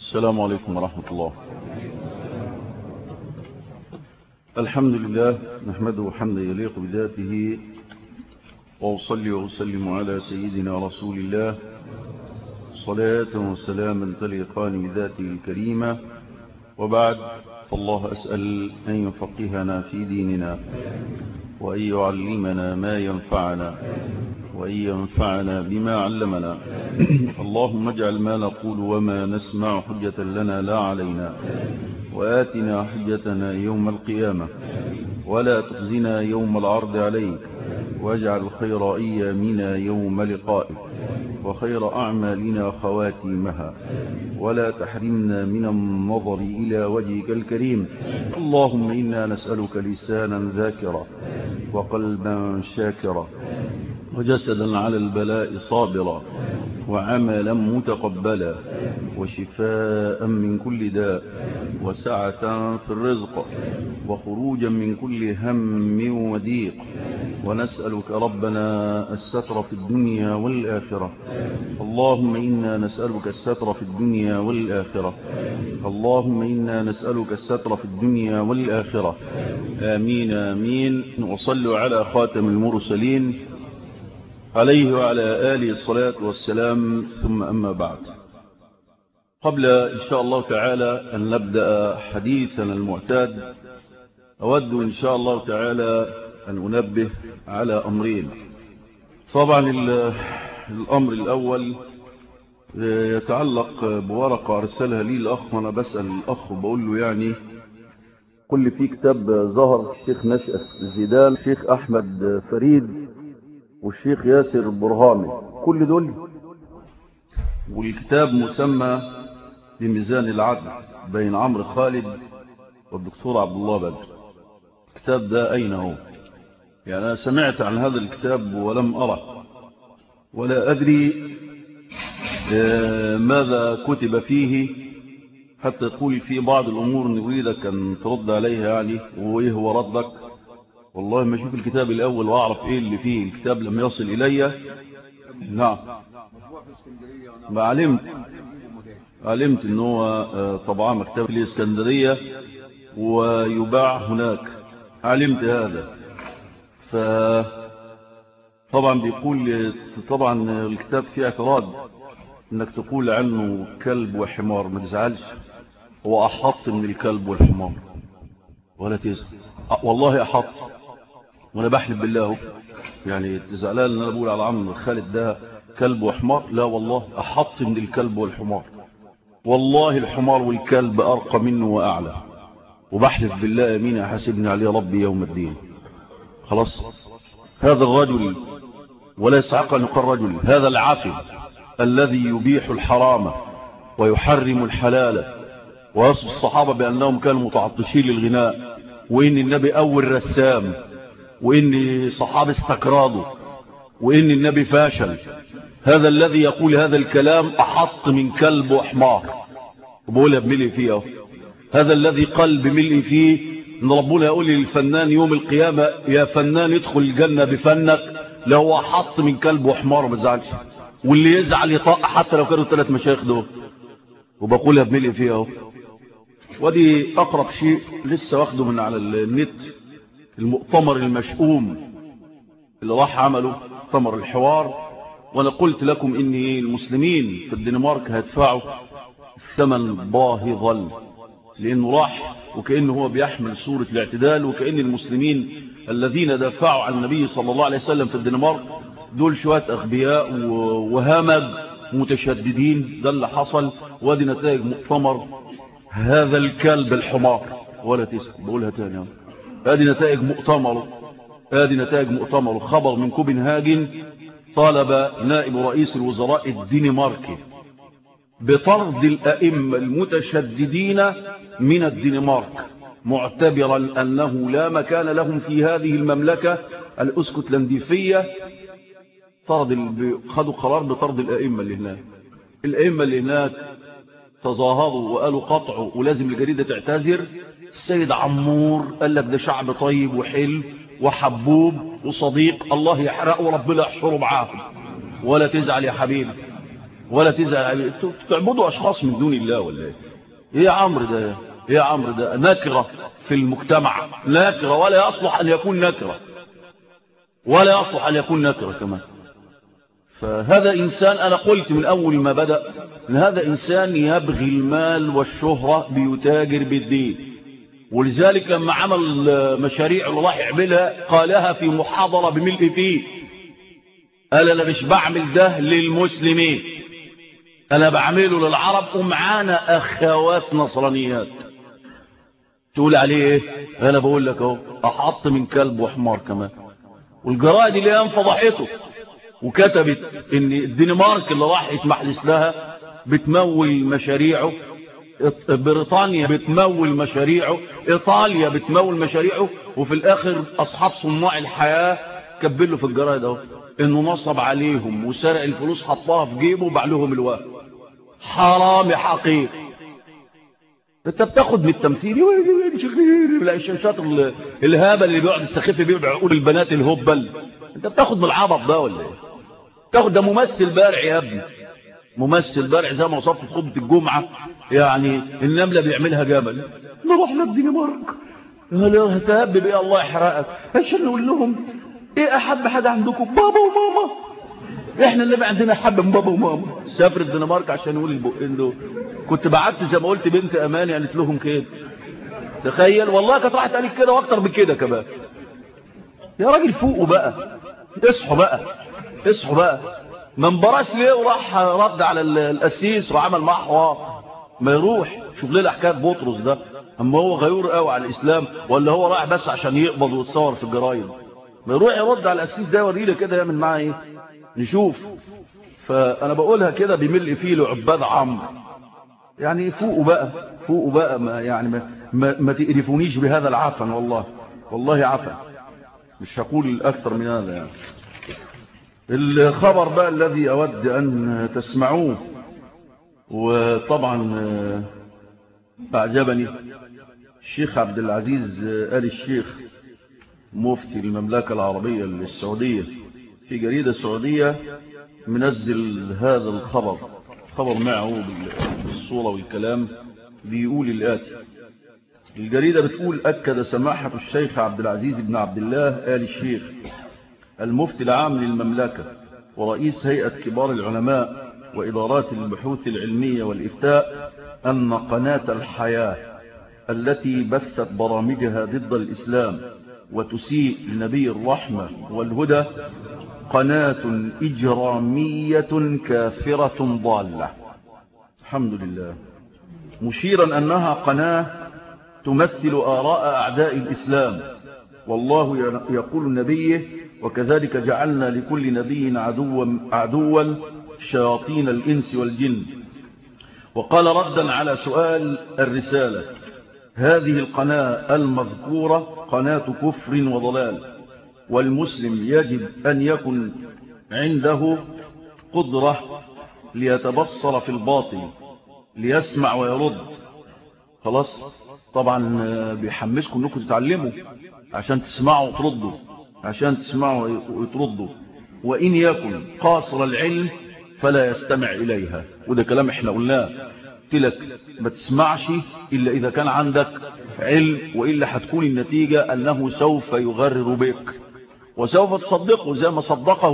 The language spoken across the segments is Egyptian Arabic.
السلام عليكم ورحمة الله الحمد لله نحمده حمدا يليق بذاته وأصلي وأسلم على سيدنا رسول الله صلاة وسلاما تليقان بذاته الكريمة وبعد فالله أسأل أن يفقهنا في ديننا وأن يعلمنا ما ينفعنا وأن ينفعنا بما علمنا اللهم اجعل ما نقول وما نسمع حجة لنا لا علينا وآتنا حجتنا يوم القيامة ولا تخزنا يوم العرض عليك واجعل خير أيامنا يوم لقائك وخير أعمالنا خواتيمها ولا تحرمنا من النظر إلى وجهك الكريم اللهم إنا نسألك لسانا ذاكرا وقلبا شاكرا وجسدا على البلاء صابرا وعملا متقبلا وشفاء من كل داء وسعة في الرزق وخروجا من كل هم وضيق ونسألك ربنا الستر في الدنيا والآخرة اللهم إنا نسألك الستر في الدنيا والآخرة اللهم إنا نسألك الستر في الدنيا والآخرة آمين آمين وصلوا على خاتم المرسلين عليه وعلى آله الصلاة والسلام ثم أما بعد قبل إن شاء الله تعالى أن نبدأ حديثنا المعتاد أود إن شاء الله تعالى أن أنبه على أمرين طبعا الأمر الأول يتعلق بورقة أرسلها لي الأخ وأنا بسأل الأخ وبقول له يعني كل في كتاب ظهر الشيخ نشأة زيدان الشيخ أحمد فريد والشيخ ياسر برهامي كل دول والكتاب مسمى بميزان العدل بين عمرو خالد والدكتور عبد الله بدر الكتاب ده أين هو يعني أنا سمعت عن هذا الكتاب ولم أرى ولا أدري ماذا كتب فيه حتى يقول في بعض الأمور نريدك أن ترد عليها يعني وإيه هو ردك والله ما أشوف الكتاب الأول وأعرف إيه اللي فيه الكتاب لم يصل إلي نعم ما علمت علمت ان هو طبعا مكتبة في الإسكندرية ويباع هناك علمت هذا ف طبعا بيقول طبعا الكتاب فيه اعتراض انك تقول عنه كلب وحمار ما تزعلش هو احط من الكلب والحمار ولا تزعل والله احط وانا بحلف بالله يعني زعلان ان انا بقول على عم خالد ده كلب وحمار لا والله احط من الكلب والحمار والله الحمار والكلب ارقى منه واعلى وبحلف بالله امين حاسبني عليه ربي يوم الدين خلاص هذا الرجل ولا يسعق ان يقال رجل هذا العاقل الذي يبيح الحرام ويحرم الحلال ويصف الصحابة بأنهم كانوا متعطشين للغناء وإن النبي أول رسام وإن صحابة استكرادوا وإن النبي فاشل هذا الذي يقول هذا الكلام أحط من كلب وحمار وبقولها بملئ فيه هذا الذي قال بملئ فيه ان ربنا يقول للفنان يوم القيامة يا فنان ادخل الجنة بفنك لو أحط من كلب وحمار ما تزعلش واللي يزعل يطاق حتى لو كانوا ثلاث مشايخ دول وبقولها بملئ فيها اهو ودي اقرب شيء لسه واخده من على النت المؤتمر المشؤوم اللي راح عمله مؤتمر الحوار وانا قلت لكم ان المسلمين في الدنمارك هيدفعوا ثمن باهظا لانه راح وكانه هو بيحمل صورة الاعتدال وكأن المسلمين الذين دافعوا عن النبي صلى الله عليه وسلم في الدنمارك دول شوية أغبياء وهمج متشددين ده اللي حصل وادي نتائج مؤتمر هذا الكلب الحمار ولا تسكت بقولها تاني هذه نتائج مؤتمر هذه نتائج مؤتمر خبر من كوبنهاجن طالب نائب رئيس الوزراء الدنماركي بطرد الأئمة المتشددين من الدنمارك معتبرا أنه لا مكان لهم في هذه المملكة الأسكتلنديفية طرد خدوا قرار بطرد الأئمة اللي هناك الأئمة اللي هناك تظاهروا وقالوا قطعوا ولازم الجريدة تعتذر السيد عمور قال لك ده شعب طيب وحلو وحبوب وصديق الله يحرقه وربنا يحشره معاهم ولا تزعل يا حبيبي ولا تزعل تعبدوا أشخاص من دون الله ولا ايه ايه يا عمرو ده ايه يا عمرو ده نكرة في المجتمع نكرة ولا يصلح أن يكون نكرة ولا يصلح أن يكون نكرة كمان فهذا إنسان أنا قلت من أول ما بدأ إن هذا إنسان يبغي المال والشهرة بيتاجر بالدين ولذلك لما عمل مشاريع الله يعملها قالها في محاضرة بملء فيه قال أنا مش بعمل ده للمسلمين أنا بعمله للعرب ومعانا أخوات نصرانيات تقول عليه إيه أنا بقول لك أهو أحط من كلب وحمار كمان والجرائد اللي هي فضحته وكتبت ان الدنمارك اللي راح يتمحلس لها بتمول مشاريعه بريطانيا بتمول مشاريعه ايطاليا بتمول مشاريعه وفي الاخر اصحاب صناع الحياة كبلوا في الجرائد اهو انه نصب عليهم وسرق الفلوس حطها في جيبه وباع لهم الوهم حرامي حقيقي انت بتاخد من التمثيل لا الشاشات الهابه اللي بيقعد السخيف بيبيع عقول البنات الهبل انت بتاخد من العبط ده ولا ايه تاخد ده ممثل بارع يا ابني ممثل بارع زي ما وصفت في خطبه الجمعه يعني النمله بيعملها جبل نروح للدنمارك هتهبب ايه الله يحرقك عشان نقول لهم ايه احب حاجه عندكم بابا وماما احنا اللي عندنا حب من بابا وماما سافر الدنمارك عشان نقول البقين دول كنت بعت زي ما قلت بنت امان قالت لهم كده تخيل والله كانت راحت قالت كده واكتر من كده كمان يا راجل فوقوا بقى اصحوا بقى اصحوا بقى ما انبراش ليه وراح رد على القسيس وعمل معاه حوار ما يروح شوف ليه حكايه بطرس ده اما هو غيور قوي على الاسلام ولا هو رايح بس عشان يقبض ويتصور في الجرايد ما يروح يرد على القسيس ده وريله كده يعمل معاه ايه نشوف فانا بقولها كده بملء فيه لعباد عمرو يعني فوقوا بقى فوقوا بقى ما يعني ما, ما, ما تقرفونيش بهذا العفن والله والله عفن مش هقول أكثر من هذا يعني الخبر بقى الذي أود أن تسمعوه وطبعا أعجبني الشيخ عبد العزيز آل الشيخ مفتي المملكة العربية السعودية في جريدة سعودية منزل هذا الخبر خبر معه بالصورة والكلام بيقول الآتي الجريدة بتقول أكد سماحة الشيخ عبد العزيز بن عبد الله آل الشيخ المفتي العام للمملكة ورئيس هيئة كبار العلماء وإدارات البحوث العلمية والإفتاء أن قناة الحياة التي بثت برامجها ضد الإسلام وتسيء لنبي الرحمة والهدى قناة إجرامية كافرة ضالة الحمد لله مشيرا أنها قناة تمثل آراء أعداء الإسلام والله يقول النبي وكذلك جعلنا لكل نبي عدوا, عدوا شياطين الإنس والجن وقال ردا على سؤال الرسالة هذه القناة المذكورة قناة كفر وضلال والمسلم يجب أن يكن عنده قدرة ليتبصر في الباطل ليسمع ويرد خلاص طبعا بيحمسكم انكم تتعلموا عشان تسمعوا وتردوا عشان تسمعوا وتردوا وإن يكن قاصر العلم فلا يستمع إليها وده كلام احنا قلناه قلت لك ما تسمعش إلا إذا كان عندك علم وإلا هتكون النتيجة أنه سوف يغرر بك وسوف تصدقه زي ما صدقه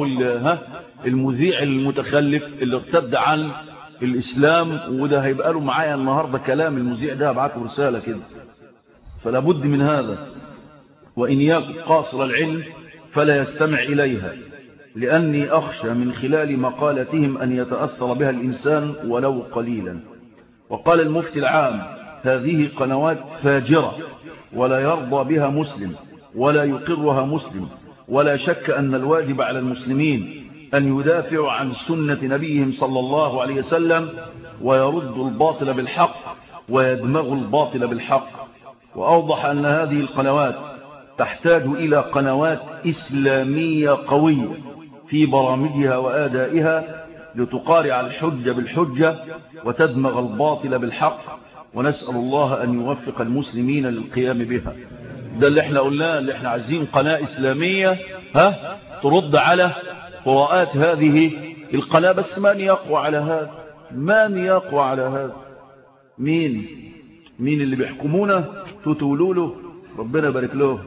المذيع المتخلف اللي ارتد عن الإسلام وده هيبقى له معايا النهاردة كلام المذيع ده هبعته رسالة كده فلا بد من هذا وإن يكن قاصر العلم فلا يستمع إليها لأني أخشى من خلال مقالتهم أن يتأثر بها الإنسان ولو قليلا وقال المفتي العام هذه قنوات فاجرة ولا يرضى بها مسلم ولا يقرها مسلم ولا شك أن الواجب على المسلمين أن يدافعوا عن سنة نبيهم صلى الله عليه وسلم ويردوا الباطل بالحق ويدمغوا الباطل بالحق وأوضح أن هذه القنوات تحتاج إلى قنوات إسلامية قوية في برامجها وآدائها لتقارع الحجة بالحجة وتدمغ الباطل بالحق ونسأل الله أن يوفق المسلمين للقيام بها ده اللي احنا قلناه اللي احنا عايزين قناة إسلامية ها ترد على قراءات هذه القناة بس من يقوى على هذا من يقوى على هذا مين مين اللي بيحكمونا تتولوا له ربنا بارك له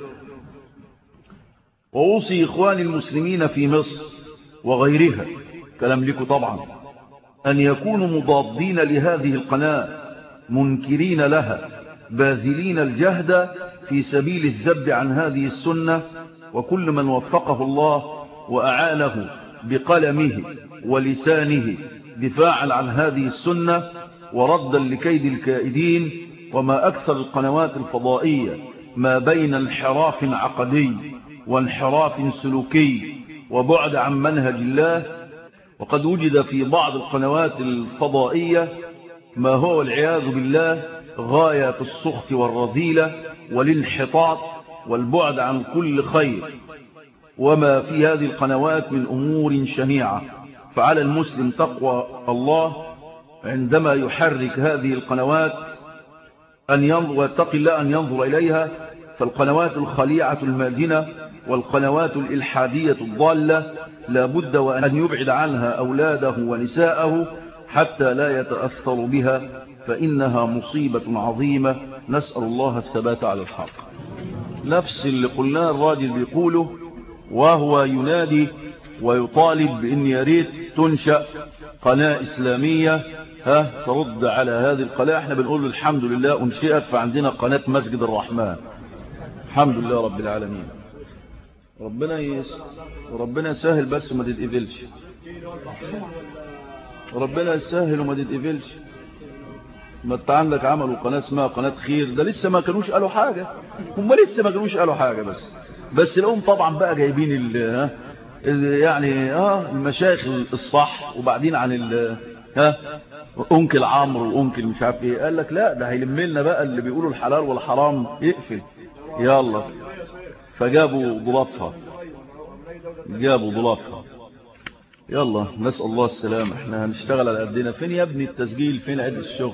وأوصي إخواني المسلمين في مصر وغيرها كلام لكم طبعا أن يكونوا مضادين لهذه القناة منكرين لها باذلين الجهد في سبيل الذب عن هذه السنة وكل من وفقه الله وأعانه بقلمه ولسانه دفاعا عن هذه السنة وردا لكيد الكائدين وما أكثر القنوات الفضائية ما بين انحراف عقدي وانحراف سلوكي وبعد عن منهج الله وقد وجد في بعض القنوات الفضائية ما هو العياذ بالله غاية في السخط والرذيلة والانحطاط والبعد عن كل خير وما في هذه القنوات من أمور شنيعة فعلى المسلم تقوى الله عندما يحرك هذه القنوات أن ينظر ويتقي الله أن ينظر إليها فالقنوات الخليعة المادنة والقنوات الإلحادية الضالة لا بد وأن يبعد عنها أولاده ونساءه حتى لا يتأثر بها فإنها مصيبة عظيمة نسأل الله الثبات على الحق نفس اللي قلناه الراجل بيقوله وهو ينادي ويطالب بأن يريد تنشأ قناة إسلامية ها ترد على هذه القناة احنا بنقول الحمد لله انشئت فعندنا قناة مسجد الرحمن الحمد لله رب العالمين ربنا يس ربنا يسهل بس وما تتقبلش ربنا يسهل وما تتقبلش ما انت عندك عملوا قناة اسمها قناة خير ده لسه ما كانوش قالوا حاجة هم لسه ما كانوش قالوا حاجة بس بس لهم طبعا بقى جايبين ال يعني اه المشايخ الصح وبعدين عن ال ها انكل عمرو وانكل مش عارف ايه قال لك لا ده هيلم لنا بقى اللي بيقولوا الحلال والحرام يقفل يلا فجابوا ضلافها جابوا ضلافها يلا نسأل الله السلامة احنا هنشتغل على قدنا فين يا ابني التسجيل فين عد الشغل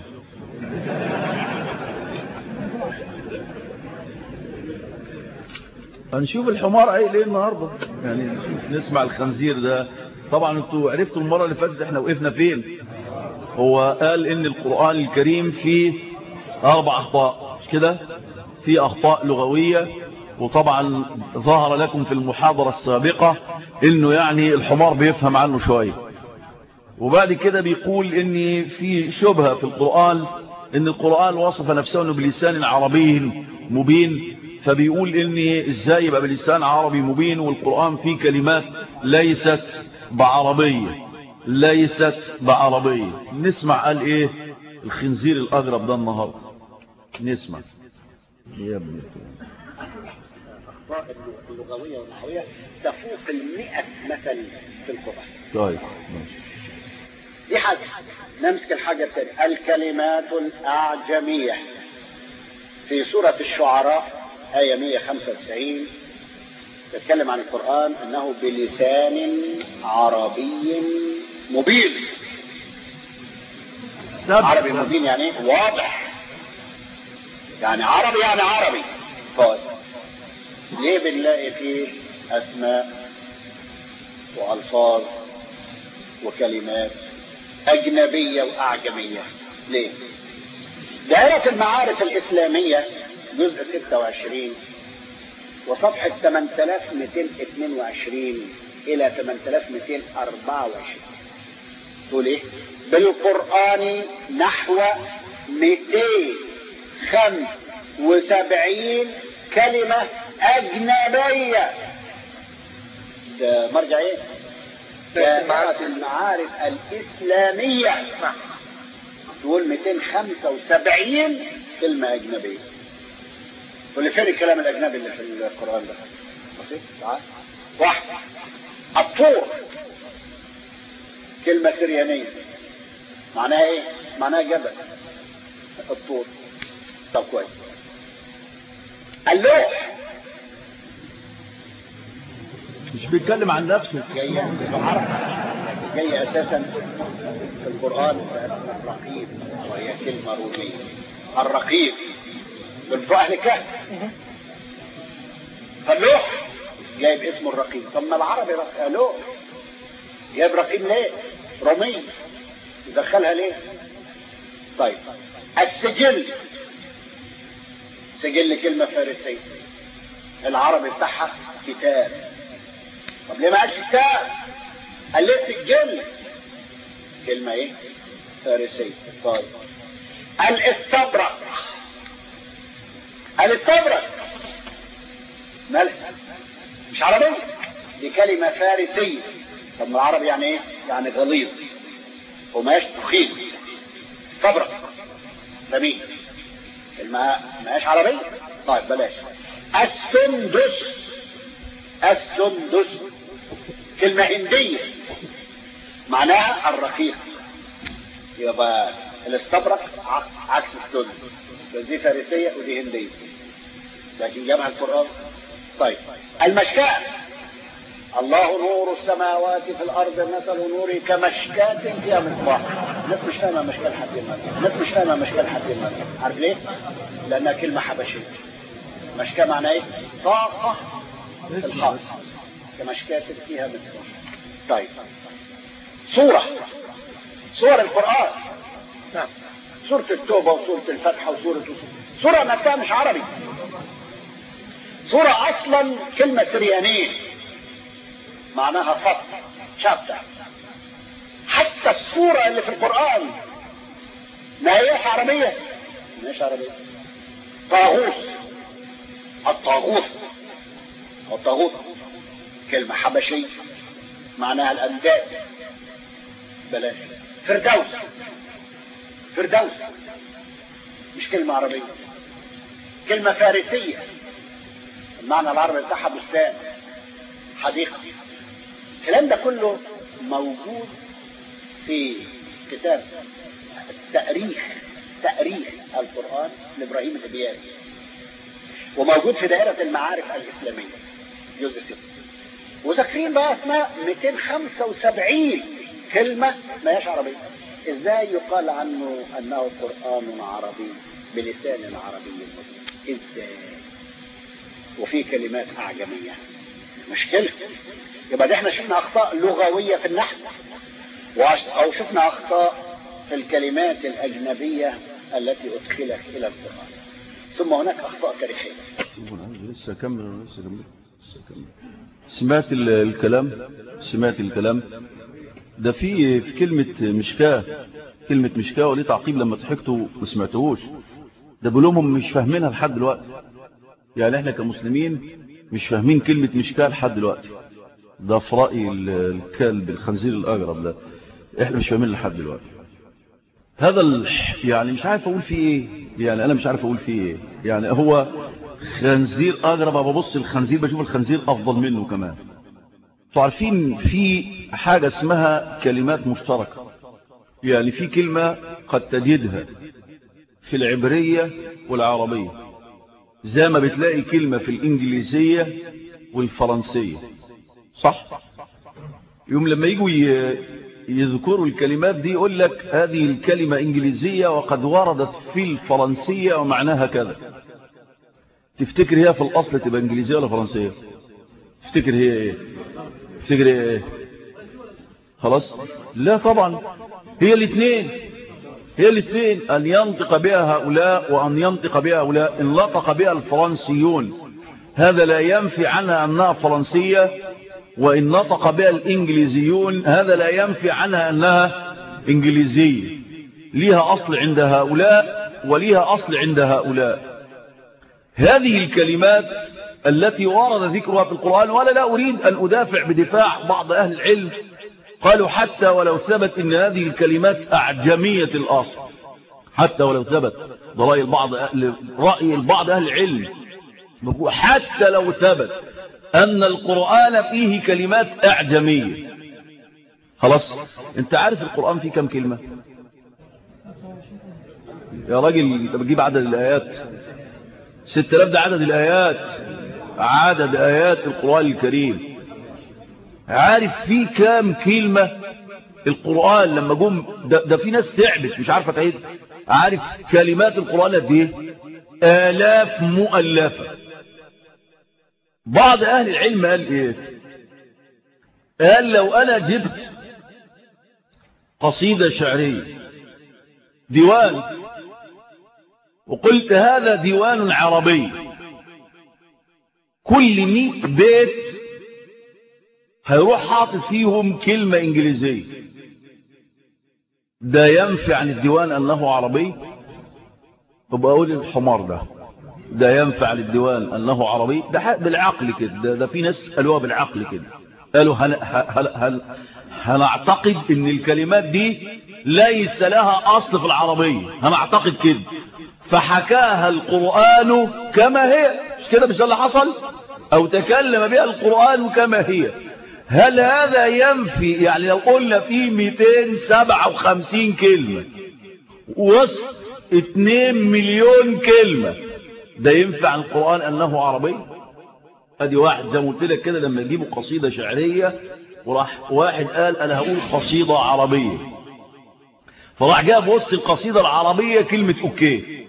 هنشوف الحمار قايل ايه النهارده يعني نسمع الخنزير ده طبعا انتوا عرفتوا المره اللي فاتت احنا وقفنا فين هو قال ان القران الكريم فيه اربع اخطاء مش كده في اخطاء لغويه وطبعا ظهر لكم في المحاضره السابقه انه يعني الحمار بيفهم عنه شويه وبعد كده بيقول ان في شبهه في القران ان القران وصف نفسه انه بلسان عربي مبين فبيقول ان ازاي يبقى بلسان عربي مبين والقرآن فيه كلمات ليست بعربية ليست بعربية نسمع قال ايه الخنزير الاغرب ده النهاردة نسمع يا ابني الاخطاء اللغوية والنحوية تفوق المئة مثل في القرآن طيب ماشي دي حاجة نمسك الحاجة الثانية الكلمات الأعجمية في سورة الشعراء آية 195 تتكلم عن القرآن أنه بلسان عربي مبين عربي مبين يعني واضح يعني عربي يعني عربي طيب ليه بنلاقي فيه أسماء وألفاظ وكلمات أجنبية وأعجمية ليه دائرة المعارف الإسلامية جزء 26 وصفحة 8222 إلى 8224 تقول إيه؟ بالقرآن نحو 275 كلمة أجنبية ده مرجع إيه؟ دائرة المعارف الإسلامية تقول 275 كلمة أجنبية واللي فين الكلام الأجنبي اللي في القرآن ده بسيط تعال واحد الطور كلمة سريانية معناها ايه معناها جبل الطور طب كويس اللوح مش بيتكلم عن نفسه جاية بالعربي جاية أساسا في القرآن باسم الرقيب وهي كلمة رومية الرقيب بنتوع أهل كهف فاللوح جايب اسمه الرقيب طب ما العربي لوح جايب رقيم ليه رومية يدخلها ليه طيب السجل سجل كلمة فارسية العربي بتاعها كتاب طب ليه ما قالش كتاب قال ليه سجل كلمة ايه فارسية طيب الاستبرق الاستبرق مالها مش عربية دي كلمة فارسية طب ما العربي يعني ايه يعني غليظ وماش تخين استبرق سمين الماء ماش عربية طيب بلاش السندس السندس كلمة هندية معناها الرقيق يبقى الاستبرق عكس السندس بس دي فارسية ودي هندية لكن جابها القرآن طيب المشكاة الله نور السماوات في الأرض مثل نوره كمشكاة فيها مصباح الناس مش فاهمة مشكاة لحد المال الناس مش فاهمة مشكاة لحد المال عارف ليه؟ لأنها كلمة حبشية مشكاة معناها ايه؟ طاقة في الحائط كمشكاة فيها مصباح طيب سورة سور القرآن نعم سورة التوبة وسورة الفتحة وسورة سورة نفسها مش عربي سورة أصلا كلمة سريانية معناها فصل شابتر حتى السورة اللي في القرآن ما هيش عربية ما هيش عربية طاغوت الطاغوت الطاغوت كلمة حبشية معناها الأنداد بلاش فردوس فردوس مش كلمة عربية كلمة فارسية المعنى العربي بتاعها بستان حديقة الكلام ده كله موجود في كتاب التاريخ تاريخ القرآن لإبراهيم الأبياري وموجود في دائرة المعارف الإسلامية جزء ستة وذاكرين بقى اسمها 275 كلمة ما هيش عربية ازاي يقال عنه انه قرآن عربي بلسان عربي مبين ازاي وفي كلمات اعجمية مشكلة يبقى دي احنا شفنا اخطاء لغوية في النحو او شفنا اخطاء في الكلمات الاجنبية التي ادخلت الى القرآن ثم هناك اخطاء تاريخية لسه كمل لسه كمل لسه كمل سمعت الكلام سمعت الكلام ده في في كلمة مشكاة كلمة مشكاة وليه تعقيب لما ضحكتوا ما سمعتوهوش ده بلومهم مش فاهمينها لحد دلوقتي يعني احنا كمسلمين مش فاهمين كلمة مشكاة لحد دلوقتي ده في رأي الكلب الخنزير الأجرب ده احنا مش فاهمين لحد دلوقتي هذا ال... يعني مش عارف اقول فيه ايه يعني انا مش عارف اقول فيه ايه يعني هو خنزير اجرب ببص الخنزير بشوف الخنزير افضل منه كمان عارفين في حاجة اسمها كلمات مشتركة يعني في كلمة قد تجدها في العبرية والعربية زي ما بتلاقي كلمة في الإنجليزية والفرنسية صح يوم لما يجوا يذكروا الكلمات دي يقول لك هذه الكلمة إنجليزية وقد وردت في الفرنسية ومعناها كذا تفتكر هي في الأصل تبقى إنجليزية ولا فرنسية تفتكر هي ايه تفتكر هي ايه خلاص لا طبعا هي الاثنين هي الاثنين أن ينطق بها هؤلاء وأن ينطق بها هؤلاء إن لطق بها الفرنسيون هذا لا ينفي عنها أنها فرنسية وإن نطق بها الإنجليزيون هذا لا ينفي عنها أنها إنجليزية ليها أصل عند هؤلاء وليها أصل عند هؤلاء هذه الكلمات التي ورد ذكرها في القرآن ولا لا أريد أن أدافع بدفاع بعض أهل العلم قالوا حتى ولو ثبت أن هذه الكلمات أعجمية الأصل حتى ولو ثبت رأي البعض أهل, رأي البعض أهل العلم حتى لو ثبت أن القرآن فيه كلمات أعجمية خلاص انت عارف القرآن فيه كم كلمة يا راجل انت بتجيب عدد الآيات ست الاف ده عدد الآيات عدد آيات القرآن الكريم عارف فيه كام كلمة القرآن لما جم ده, ده في ناس تعبت مش عارفة تعيد عارف كلمات القرآن قد ايه آلاف مؤلفة بعض أهل العلم قال إيه قال لو أنا جبت قصيدة شعرية ديوان وقلت هذا ديوان عربي كل مئة بيت هيروح حاطط فيهم كلمة انجليزية ده ينفع عن الديوان انه عربي طب اقول الحمار ده ده ينفع للديوان انه عربي ده بالعقل كده ده, ده في ناس قالوها بالعقل كده قالوا هل هل هل هنعتقد ان الكلمات دي ليس لها اصل في العربية هنعتقد كده فحكاها القرآن كما هي مش كده مش اللي حصل او تكلم بها القرآن كما هي هل هذا ينفي يعني لو قلنا فيه 257 كلمة وسط 2 مليون كلمة ده ينفع عن القرآن أنه عربي ادي واحد زي ما قلت لك كده لما يجيبوا قصيدة شعرية وراح واحد قال أنا هقول قصيدة عربية فراح جاب وسط القصيدة العربية كلمة أوكي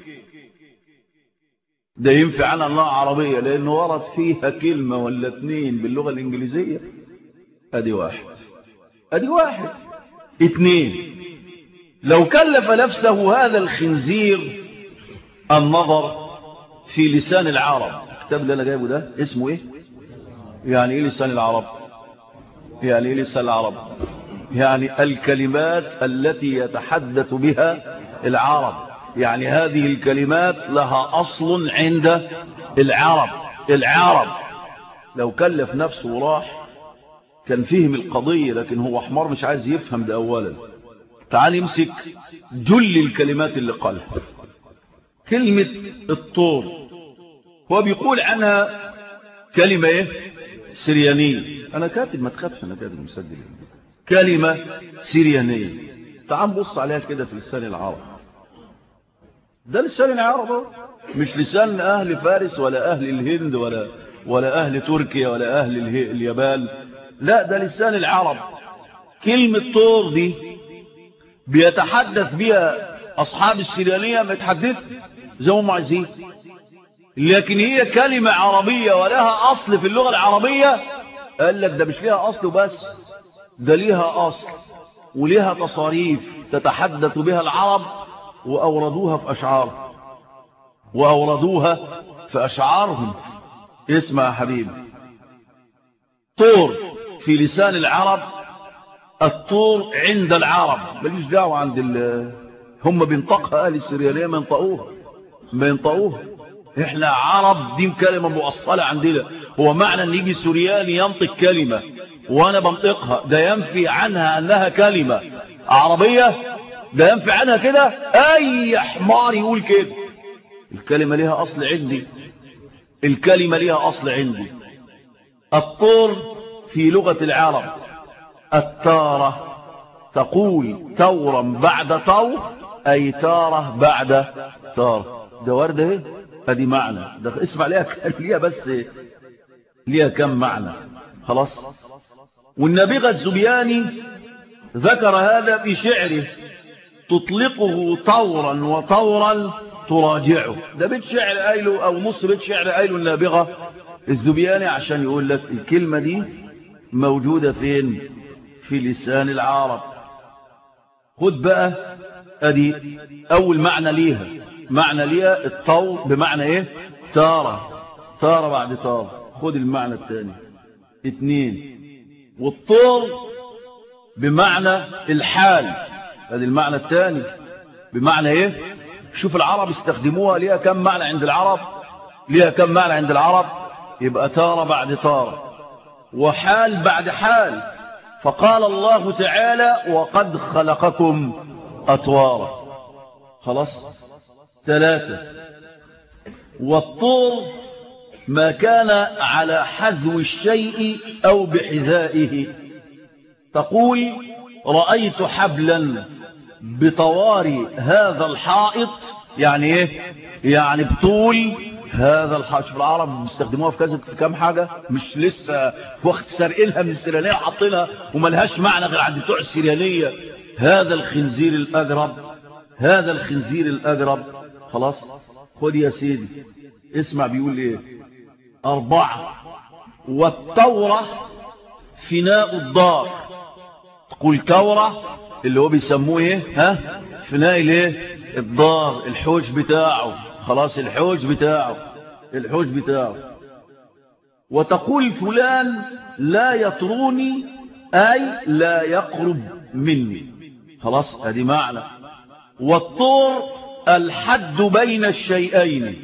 ده ينفع عنها أنها عربية لأنه ورد فيها كلمة ولا اتنين باللغة الإنجليزية ادي واحد ادي واحد اتنين لو كلف نفسه هذا الخنزير النظر في لسان العرب الكتاب اللي انا جايبه ده اسمه ايه يعني ايه لسان العرب يعني ايه لسان العرب يعني الكلمات التي يتحدث بها العرب يعني هذه الكلمات لها اصل عند العرب العرب لو كلف نفسه وراح كان فهم القضية لكن هو حمار مش عايز يفهم ده أولا تعال يمسك جل الكلمات اللي قالها كلمة الطور هو بيقول عنها كلمة ايه سريانية انا كاتب ما تخافش انا كاتب مسجل كلمة سريانية تعال نبص عليها كده في لسان العرب ده لسان العرب مش لسان اهل فارس ولا اهل الهند ولا ولا اهل تركيا ولا اهل اليابان لا ده لسان العرب كلمة طور دي بيتحدث بها أصحاب السريانية ما يتحدث زي ما هم عايزين لكن هي كلمة عربية ولها أصل في اللغة العربية قال لك ده مش ليها أصل بس ده ليها أصل وليها تصاريف تتحدث بها العرب وأوردوها في أشعار وأوردوها في أشعارهم اسمع يا حبيبي طور في لسان العرب الطور عند العرب ماليش دعوة عند ال هم بينطقها أهل السريانية ما ينطقوها ما ينطقوها احنا عرب دي كلمة مؤصلة عندنا هو معنى ان يجي سورياني ينطق كلمة وانا بنطقها ده ينفي عنها انها كلمة عربية ده ينفي عنها كده اي حمار يقول كده الكلمة ليها اصل عندي الكلمة ليها اصل عندي الطور في لغة العرب التارة تقول تورا بعد طور أي تارة بعد تارة ده ورد ايه ادي معنى ده اسمع ليها ليها بس ليها كم معنى خلاص والنبيغة الزبياني ذكر هذا في شعره تطلقه طورا وطورا تراجعه ده بيت شعر قايله او نص بيت شعر قايله النابغة الزبياني عشان يقول لك الكلمة دي موجودة فين في لسان العرب خد بقى ادي اول معنى ليها معنى ليها الطور بمعنى ايه تارة تارة بعد تارة خد المعنى الثاني اتنين والطور بمعنى الحال ادي المعنى الثاني بمعنى ايه شوف العرب استخدموها ليها كم معنى عند العرب ليها كم معنى عند العرب يبقى تارة بعد تارة وحال بعد حال فقال الله تعالى وقد خلقكم أطوارا خلاص ثلاثة والطور ما كان على حذو الشيء أو بحذائه تقول رأيت حبلا بطوار هذا الحائط يعني ايه يعني بطول هذا الحائط شوف العرب بيستخدموها في كذا في كام حاجة مش لسه في وقت سرقينها من السريانية وحاطينها وملهاش معنى غير عند بتوع السريانية هذا الخنزير الأجرب هذا الخنزير الأجرب خلاص خد يا سيدي اسمع بيقول ايه أربعة والتورة فناء الدار تقول تورة اللي هو بيسموه ايه ها فناء الايه الدار الحوش بتاعه خلاص الحوش بتاعه الحوش بتاعه وتقول فلان لا يطروني أي لا يقرب مني خلاص ادي معنى والطور الحد بين الشيئين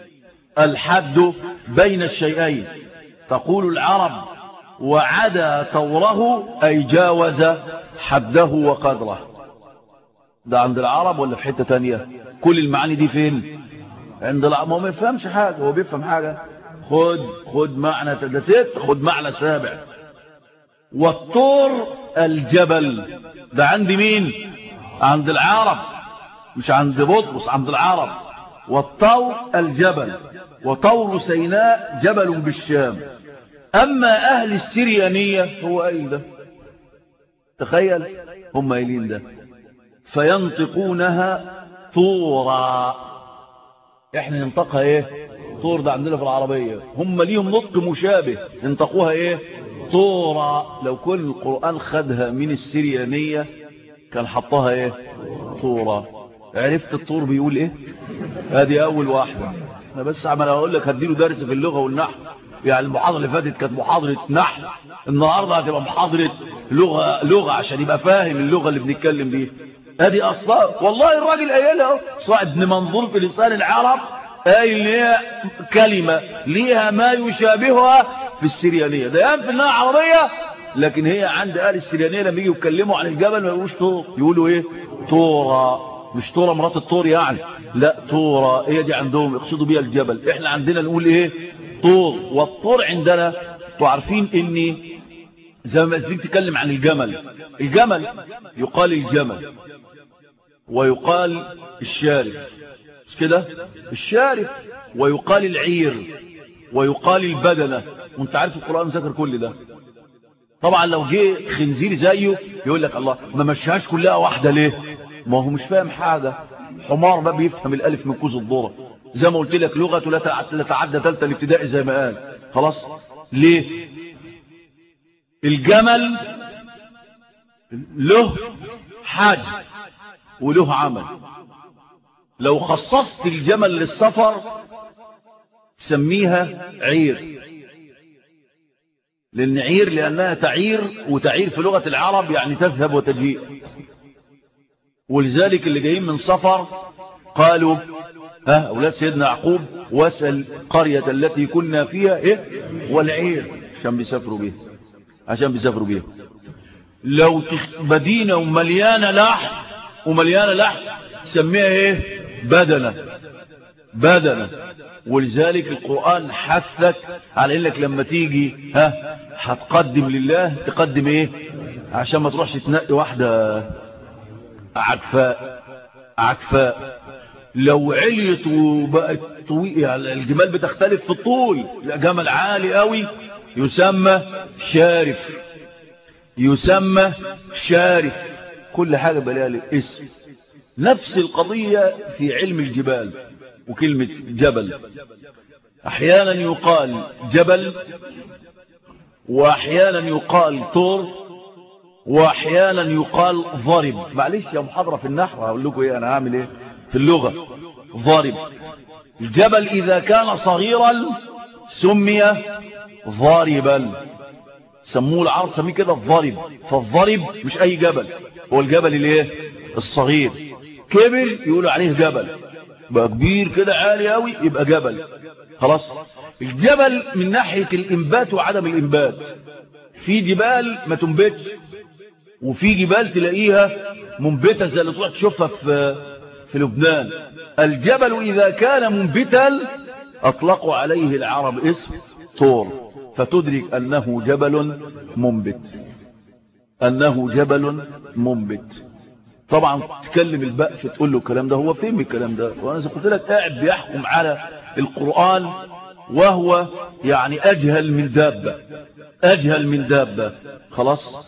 الحد بين الشيئين تقول العرب وعدا طوره أي جاوز حده وقدره ده عند العرب ولا في حتة تانية كل المعاني دي فين عند العرب ما يفهمش حاجة هو بيفهم حاجة خد خد معنى ده ست خد معنى سابع والطور الجبل ده عند مين عند العرب مش عند بطرس عند العرب والطور الجبل وطور سيناء جبل بالشام أما أهل السريانية هو قايل ده تخيل هم قايلين ده فينطقونها طورا احنا ننطقها ايه طور ده عندنا في العربية هم ليهم نطق مشابه ينطقوها ايه طورا لو كل القرآن خدها من السريانية كان حطها ايه طورا عرفت الطور بيقول ايه هذه اول واحدة انا بس عمال اقول لك هديله درس في اللغة والنحو يعني المحاضرة اللي فاتت كانت محاضرة نحو النهاردة هتبقى محاضرة لغة, لغة عشان يبقى فاهم اللغة اللي بنتكلم بيها ادي اصلا والله الراجل قايلها اهو صاحب ابن منظور في لسان العرب قايل ليها كلمة ليها ما يشابهها في السريانية ده ينفي انها عربية لكن هي عند اهل السريانية لما يجوا يتكلموا عن الجبل ما يقولوش طور يقولوا ايه طورة مش طورة مرات الطور يعني لا طورة هي دي عندهم يقصدوا بيها الجبل احنا عندنا نقول ايه طور والطور عندنا تعرفين اني زي ما زيك تتكلم عن الجمل الجمل يقال الجمل ويقال الشارف مش كده الشارف ويقال العير ويقال البدنة وانت عارف القرآن ذكر كل ده طبعا لو جه خنزير زيه يقول لك الله ما مشيهاش كلها واحدة ليه ما هو مش فاهم حاجة حمار ما بيفهم الالف من كوز الذره زي ما قلت لك لغة لا تتعدى ثالثه الابتدائي زي ما قال خلاص ليه الجمل له حاج وله عمل لو خصصت الجمل للسفر تسميها عير لأن عير لأنها تعير وتعير في لغة العرب يعني تذهب وتجيء ولذلك اللي جايين من سفر قالوا ها أولاد سيدنا يعقوب واسأل قرية التي كنا فيها إيه والعير عشان بيسافروا بيها عشان بيسافروا بيها لو مدينة ومليانة لحم ومليانة لحم تسميها ايه بدنة بدنة ولذلك القرآن حثك على انك لما تيجي ها هتقدم لله تقدم ايه عشان ما تروحش تنقي واحدة عكفاء عكفاء لو عليت وبقت طويل يعني الجمال بتختلف في الطول جمل عالي قوي يسمى شارف يسمى شارف كل حاجة بلاها اسم نفس القضية في علم الجبال وكلمة جبل احيانا يقال جبل واحيانا يقال طور واحيانا يقال ضرب معلش يا محاضرة في النحو هقول لكم ايه انا هعمل ايه في اللغة ضرب الجبل اذا كان صغيرا سمي ضاربا سموه العرب سميه كده الضرب فالضرب مش اي جبل هو الجبل الايه الصغير كبر يقولوا عليه جبل بقى كبير كده عالي قوي يبقى جبل خلاص الجبل من ناحية الانبات وعدم الانبات في جبال ما تنبتش وفي جبال تلاقيها منبتة زي اللي تروح تشوفها في في لبنان الجبل إذا كان منبتا أطلقوا عليه العرب اسم طور فتدرك أنه جبل منبت أنه جبل منبت طبعا تكلم البقف تقول له الكلام ده هو فين الكلام ده وانا زي قلت لك قاعد بيحكم على القرآن وهو يعني أجهل من دابة أجهل من دابة خلاص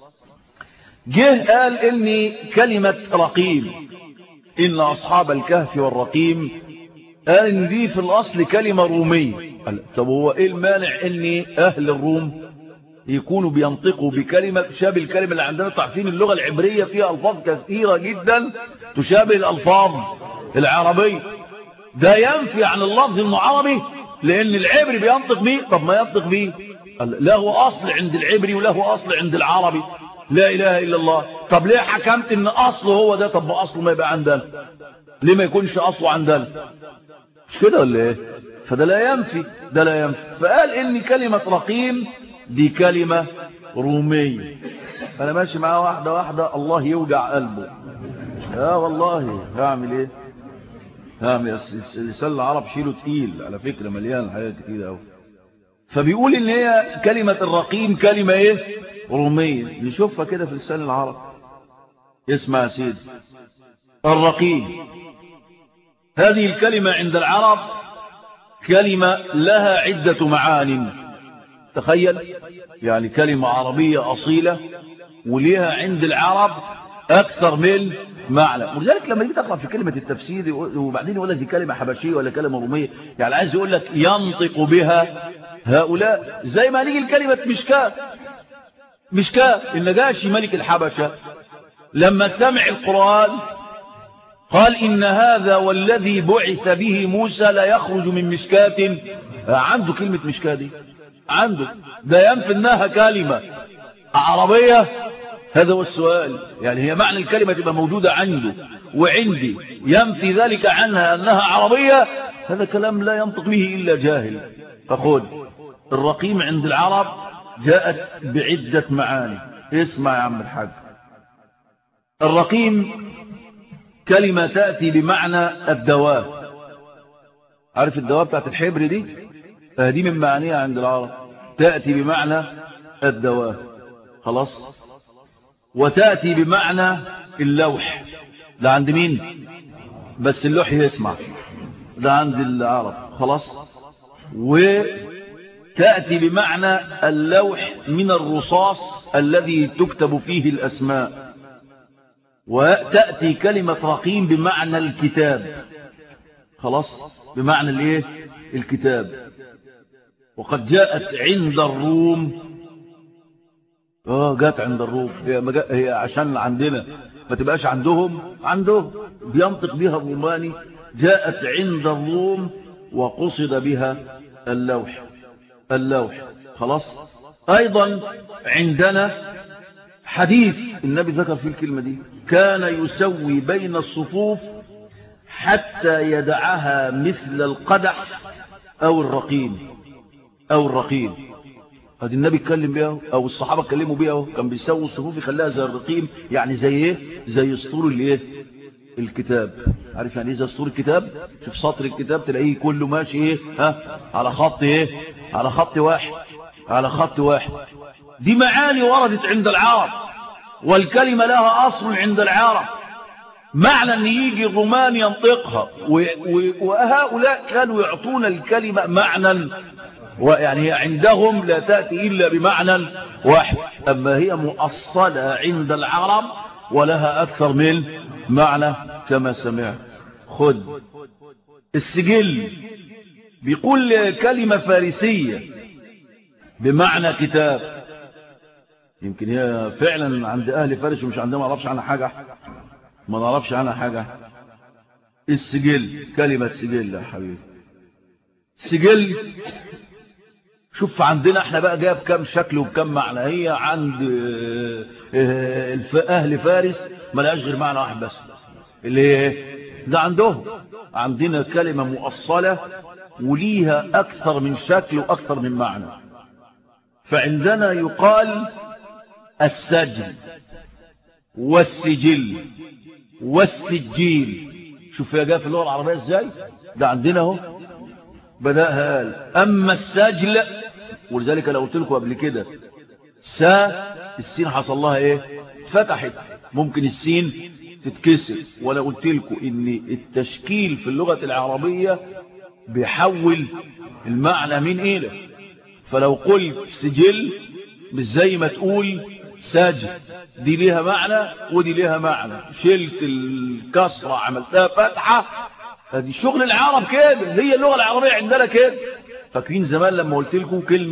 جه قال إني كلمة رقيم إن أصحاب الكهف والرقيم قال إن دي في الأصل كلمة رومية قال طب هو إيه المانع إن أهل الروم يكونوا بينطقوا بكلمة تشابه الكلمة اللي عندنا تعرفين اللغة العبرية فيها ألفاظ كثيرة جدا تشابه الألفاظ العربية ده ينفي عن اللفظ انه عربي لأن العبري بينطق بيه طب ما ينطق بيه له أصل عند العبري وله أصل عند العربي لا إله إلا الله طب ليه حكمت ان أصله هو ده طب ما أصله ما يبقى عندنا ليه ما يكونش أصله عندنا مش كده ولا ايه فده لا ينفي ده لا ينفي فقال ان كلمة رقيم دي كلمة رومية انا ماشي معاه واحدة واحدة الله يوجع قلبه اه والله هعمل ايه هعمل لسان العرب شيله تقيل على فكرة مليان حاجات كتير قوي فبيقول ان هي كلمة الرقيم كلمة ايه رومية نشوفها كده في لسان العرب اسمع يا سيدي الرقيم هذه الكلمة عند العرب كلمة لها عدة معان تخيل يعني كلمة عربية أصيلة وليها عند العرب أكثر من معنى ولذلك لما يجي تقرأ في كلمة التفسير وبعدين يقول لك دي كلمة حبشية ولا كلمة رومية يعني عايز يقول لك ينطق بها هؤلاء زي ما نيجي الكلمة مشكاة مشكاة النجاشي ملك الحبشة لما سمع القرآن قال إن هذا والذي بعث به موسى لا يخرج من مشكاة عنده كلمة مشكاة دي عنده ده ينفي انها كلمة عربية هذا هو السؤال يعني هي معنى الكلمة تبقى موجودة عنده وعندي ينفي ذلك عنها أنها عربية هذا كلام لا ينطق به إلا جاهل فخذ الرقيم عند العرب جاءت بعدة معاني اسمع يا عم الحاج الرقيم كلمة تأتي بمعنى الدواء عارف الدواء بتاعت الحبر دي دي من معانيها عند العرب تأتي بمعنى الدواء خلاص وتأتي بمعنى اللوح ده عند مين بس اللوح يسمع ده عند العرب خلاص وتأتي بمعنى اللوح من الرصاص الذي تكتب فيه الأسماء وتأتي كلمة رقيم بمعنى الكتاب خلاص بمعنى الايه الكتاب وقد جاءت عند الروم اه جاءت عند الروم هي, مجا... هي عشان عندنا ما تبقاش عندهم عندهم بينطق بها الروماني جاءت عند الروم وقصد بها اللوح اللوح خلاص ايضا عندنا حديث النبي ذكر فيه الكلمة دي كان يسوي بين الصفوف حتى يدعها مثل القدح او الرقيم او الرقيم هذه النبي اتكلم بيها او الصحابة اتكلموا بيها كان بيسوي الصفوف يخليها زي الرقيم يعني زي ايه زي سطور الايه الكتاب عارف يعني ايه زي سطور الكتاب شوف سطر الكتاب تلاقيه كله ماشي ايه ها على خط ايه على خط واحد على خط واحد دي معاني وردت عند العرب والكلمة لها أصل عند العرب معنى أن يجي الرومان ينطقها وهؤلاء كانوا يعطون الكلمة معنى ويعني عندهم لا تأتي إلا بمعنى واحد أما هي مؤصلة عند العرب ولها أكثر من معنى كما سمعت خد السجل بيقول كلمة فارسية بمعنى كتاب يمكن هي فعلا عند أهل فارس ومش عندنا ما نعرفش عنها حاجة ما نعرفش عنها حاجة السجل كلمة سجل يا حبيبي سجل شوف عندنا احنا بقى جايب كم شكل وكم معنى هي عند أهل فارس ما لقاش غير معنى واحد بس اللي هي ده عندهم عندنا كلمة مؤصلة وليها أكثر من شكل وأكثر من معنى فعندنا يقال السجل والسجل والسجيل شوف يا جاء في اللغة العربية ازاي ده عندنا اهو بدأها قال أما السجل ولذلك لو قلت لكم قبل كده سا السين حصل لها ايه فتحت ممكن السين تتكسر ولا قلت لكم ان التشكيل في اللغة العربية بيحول المعنى من إلى فلو قلت سجل مش زي ما تقول ساجد دي ليها معنى ودي ليها معنى شلت الكسرة عملتها فتحة هذه شغل العرب كده هي اللغة العربية عندنا كده فاكرين زمان لما قلت لكم كلمة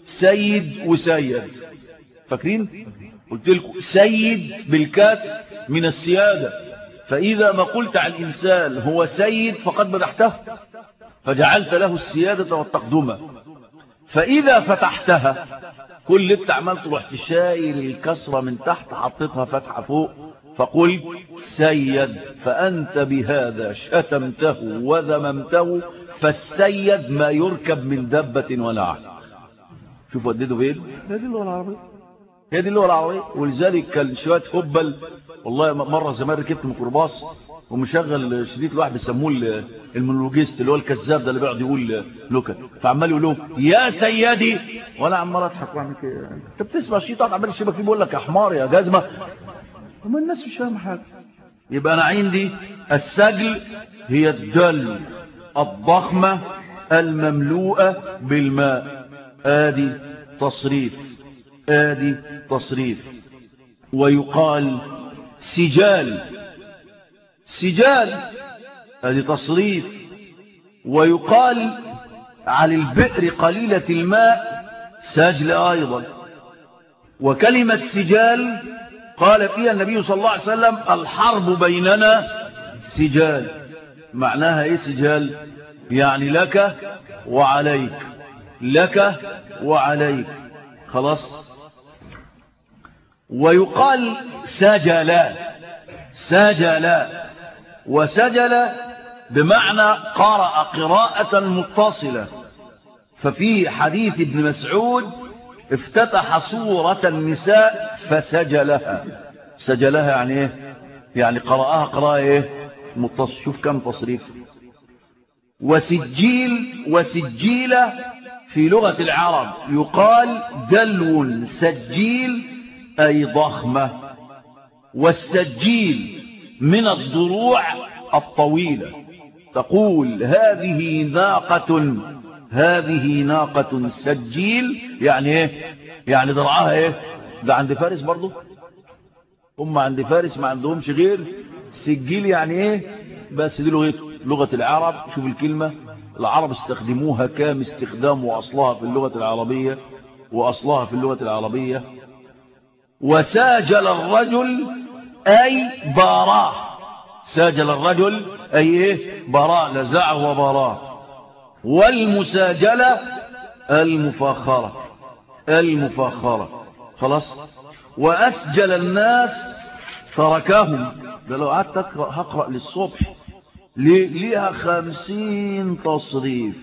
سيد وسيد فاكرين قلت لكم سيد بالكاس من السيادة فإذا ما قلت عن الإنسان هو سيد فقد مدحته فجعلت له السيادة والتقدمة فإذا فتحتها كل اللي انت عملته رحت شايل الكسرة من تحت حطيتها فتحة فوق فقلت سيد فأنت بهذا شتمته وذممته فالسيد ما يركب من دبة ولا عقل شوفوا وديته فين هي دي اللغة العربية هي دي اللغة العربية ولذلك كان شوية هبل والله مرة زمان ركبت ميكروباص ومشغل شريط واحد بيسموه المونولوجيست اللي هو الكذاب ده اللي بيقعد يقول لوكا فعمال يقول لهم يا سيدي وانا عمال اضحك واعمل كده انت بتسمع شيء عمال الشبك بيقول لك يا حمار يا جزمه وما الناس مش فاهمه حاجه يبقى انا عندي السجل هي الدل الضخمه المملوءه بالماء ادي تصريف ادي تصريف ويقال سجال سجال هذه تصريف ويقال على البئر قليلة الماء سجل أيضا وكلمة سجال قال فيها النبي صلى الله عليه وسلم الحرب بيننا سجال معناها ايه سجال يعني لك وعليك لك وعليك خلاص ويقال سجلا سجلا وسجل بمعنى قرأ قراءة متصلة ففي حديث ابن مسعود افتتح سورة النساء فسجلها سجلها يعني ايه يعني قرأها قراءة ايه متصل شوف كم تصريف وسجيل وسجيلة في لغة العرب يقال دلو سجيل أي ضخمة والسجيل من الضروع الطويلة تقول هذه ناقة هذه ناقة سجيل يعني ايه يعني ضرعها ايه ده عند فارس برضو هم عند فارس ما عندهمش غير سجيل يعني ايه بس دي لغته لغة العرب شوف الكلمة العرب استخدموها كام استخدام وأصلها في اللغة العربية وأصلها في اللغة العربية وساجل الرجل أي باراه ساجل الرجل أي إيه باراه لزعه وباراه والمساجلة المفاخرة المفاخرة خلاص وأسجل الناس تركهم ده لو قعدت أقرأ هقرأ للصبح ليها خمسين تصريف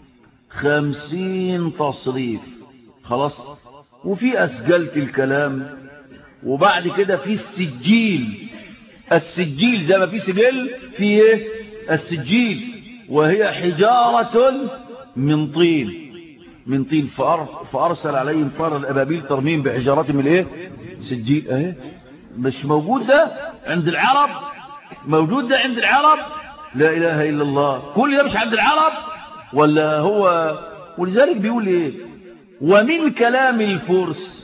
خمسين تصريف خلاص وفي أسجلت الكلام وبعد كده في السجيل السجيل زي ما في سجل في ايه السجيل وهي حجارة من طين من طين فأر فأرسل عليهم طار الأبابيل ترميم بحجارات من ايه سجيل اهي مش موجود ده عند العرب موجود ده عند العرب لا إله إلا الله كل ده مش عند العرب ولا هو ولذلك بيقول ايه ومن كلام الفرس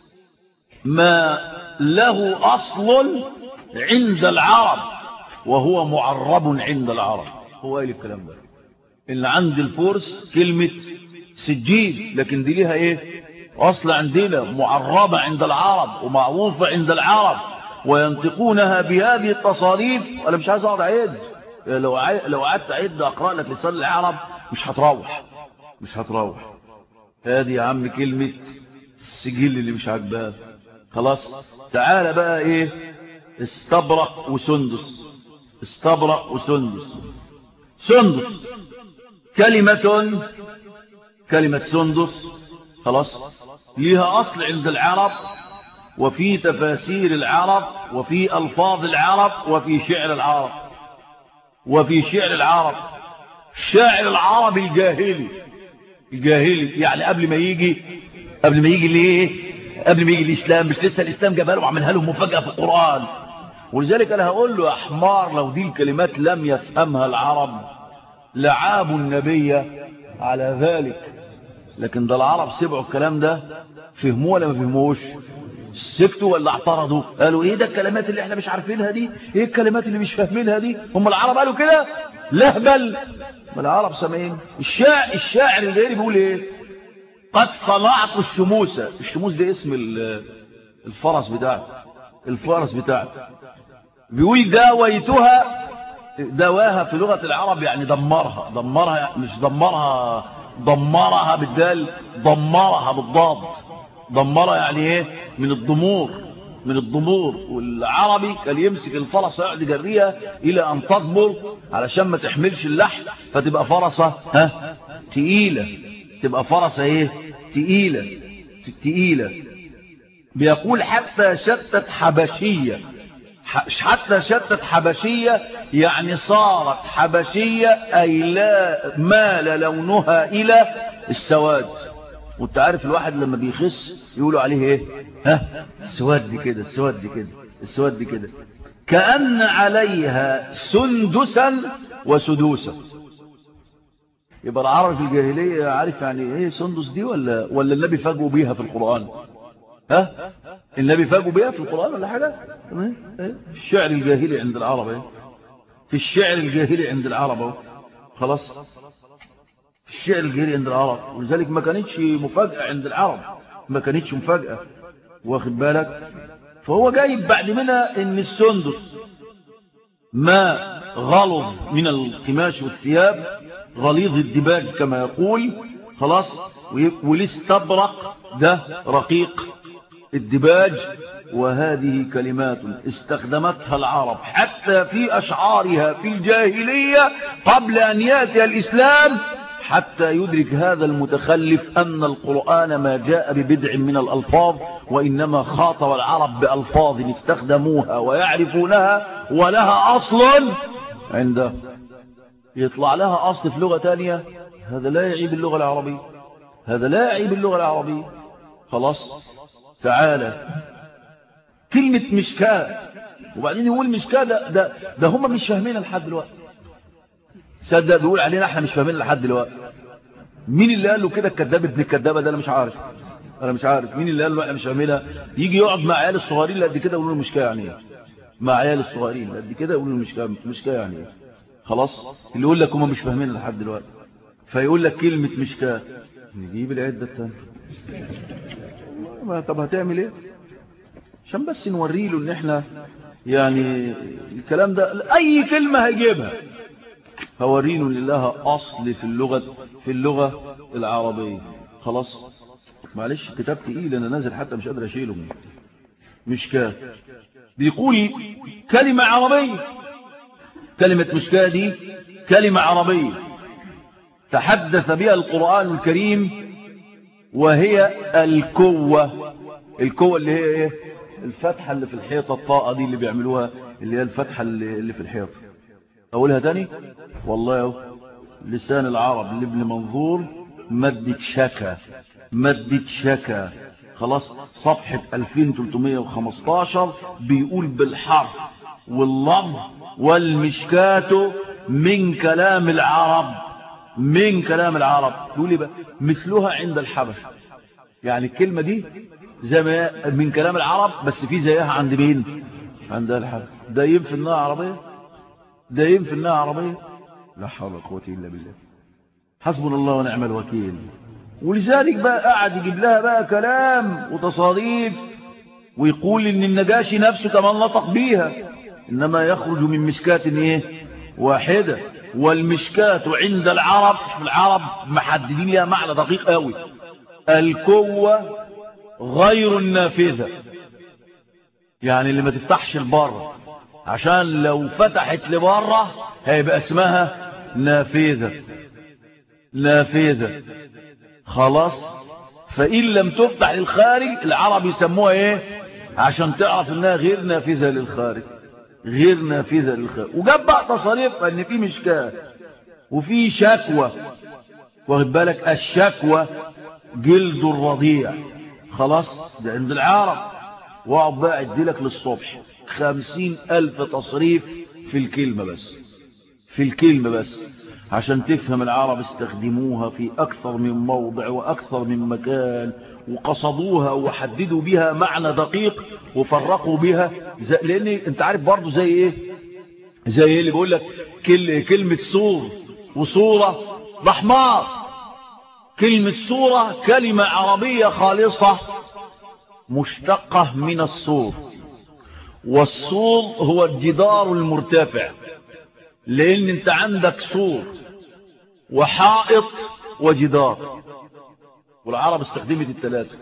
ما له أصل عند العرب وهو معرب عند العرب هو ايه الكلام ده اللي عند الفرس كلمة سجيل لكن دي ليها ايه اصل عندنا معربة عند العرب ومعروفة عند العرب وينطقونها بهذه التصاريف وانا مش عايز اقعد اعد لو عي... لو قعدت اعد اقرا لك لسان العرب مش هتروح مش هتروح هذه يا عم كلمة السجيل اللي مش عاجباها خلاص تعالى بقى ايه استبرق وسندس استبرق وسندس سندس كلمة كلمة سندس خلاص ليها أصل عند العرب وفي تفاسير العرب وفي ألفاظ العرب وفي شعر العرب وفي شعر العرب شاعر العرب الجاهلي الجاهلي يعني قبل ما يجي قبل ما يجي ليه قبل ما يجي الإسلام مش لسه الإسلام جابها له وعملها له مفاجأة في القرآن ولذلك أنا هقول له يا حمار لو دي الكلمات لم يفهمها العرب لعابوا النبي على ذلك لكن ده العرب سمعوا الكلام ده فهموه ولا ما فهموش سكتوا ولا اعترضوا قالوا ايه ده الكلمات اللي احنا مش عارفينها دي ايه الكلمات اللي مش فاهمينها دي هم العرب قالوا كده لهبل ما العرب سامعين الشاعر الشاعر الغيري بيقول ايه قد صنعت الشموسة الشموس ده اسم الفرس بتاعك الفرس بتاعك بيقول داويتها دواها في لغة العرب يعني دمرها دمرها مش دمرها دمرها بالدال دمرها بالضاد دمرها يعني ايه من الضمور من الضمور والعربي كان يمسك الفرس يقعد يجريها الى ان تضمر علشان ما تحملش اللحم فتبقى فرسة ها تقيلة تبقى فرسة ايه تقيلة تقيلة بيقول حتى شتت حبشية حتى شتت حبشية يعني صارت حبشية أي لا مال لونها إلى السواد وانت عارف الواحد لما بيخس يقولوا عليه ايه ها السواد دي كده السواد دي كده السواد دي كده كأن عليها سندسا وسدوسا يبقى العرب في الجاهلية عارف يعني ايه سندس دي ولا ولا النبي فاجئوا بيها في القرآن ها النبي فاجئوا بيها في القرآن ولا حاجة في الشعر الجاهلي عند العرب ايه في الشعر الجاهلي عند العرب اهو خلاص في الشعر الجاهلي عند العرب ولذلك ما كانتش مفاجأة عند العرب ما كانتش مفاجأة واخد بالك فهو جايب بعد منها ان السندس ما غلظ من القماش والثياب غليظ الدباج كما يقول خلاص والاستبرق ده رقيق الدباج وهذه كلمات استخدمتها العرب حتى في أشعارها في الجاهلية قبل أن يأتي الإسلام حتى يدرك هذا المتخلف أن القرآن ما جاء ببدع من الألفاظ وإنما خاطر العرب بألفاظ استخدموها ويعرفونها ولها أصل عنده يطلع لها أصل في لغة تانية هذا لا يعيب اللغة العربية هذا لا يعيب اللغة العربية خلاص تعالى كلمة مشكاة وبعدين يقول مشكاة ده, ده, ده هم مش فاهمين لحد دلوقتي صدق بيقول علينا احنا مش فاهمين لحد دلوقتي مين اللي قال له كده الكذاب ابن الكذابه ده انا مش عارف انا مش عارف مين اللي قال له احنا مش فاهمينها يجي يقعد مع عيال الصغيرين اللي قد كده يقولوا له مشكاه يعني ايه مع عيال الصغيرين اللي قد كده يقولوا له مشكاه مشكاه يعني ايه خلاص اللي يقول لك هم مش فاهمين لحد دلوقتي فيقول لك كلمه مشكاه نجيب العده الثانيه طب هتعمل ايه عشان بس نوري له ان احنا يعني الكلام ده اي كلمه هيجيبها هورينه ان لها اصل في اللغه في اللغه العربيه خلاص معلش كتاب تقيل انا نازل حتى مش قادر اشيله مشكاه بيقول كلمه عربيه كلمه مشكاه دي كلمه عربيه تحدث بها القران الكريم وهي الكوه الكوه اللي هي ايه الفتحه اللي في الحيطه الطاقه دي اللي بيعملوها اللي هي الفتحه اللي في الحيطه أقولها تاني والله لسان العرب لابن منظور مدة شكا مدة شكا خلاص صفحة 2315 بيقول بالحرف واللفظ والمشكات من كلام العرب من كلام العرب يقول لي بقى مثلها عند الحبش يعني الكلمة دي زي ما من كلام العرب بس في زيها عند مين عند الحبش ده ينفي انها عربيه ده ينفي انها عربية لا حول ولا قوه الا بالله حسبنا الله ونعم الوكيل ولذلك بقى قاعد يجيب لها بقى كلام وتصاريف ويقول ان النجاشي نفسه كمان نطق بيها انما يخرج من مشكاة ايه واحدة والمشكاة عند العرب العرب محددين لها معنى دقيق قوي الكوة غير النافذة يعني اللي ما تفتحش البر عشان لو فتحت لبره هيبقى اسمها نافذة نافذة خلاص فإن لم تفتح للخارج العرب يسموها ايه عشان تعرف انها غير نافذة للخارج غير نافذة للخارج وجاب بقى تصاريف ان في مشكاة وفي شكوى واخد بالك الشكوى جلد الرضيع خلاص ده عند العرب واقعد بقى اديلك للصبح خمسين ألف تصريف في الكلمة بس في الكلمة بس عشان تفهم العرب استخدموها في أكثر من موضع وأكثر من مكان وقصدوها وحددوا بها معنى دقيق وفرقوا بها زي لأن انت عارف برضو زي ايه زي ايه اللي بيقول لك كل كلمة صور وصورة ده حمار كلمة سورة كلمة عربية خالصة مشتقة من السور والسور هو الجدار المرتفع لان انت عندك سور وحائط وجدار والعرب استخدمت الثلاثة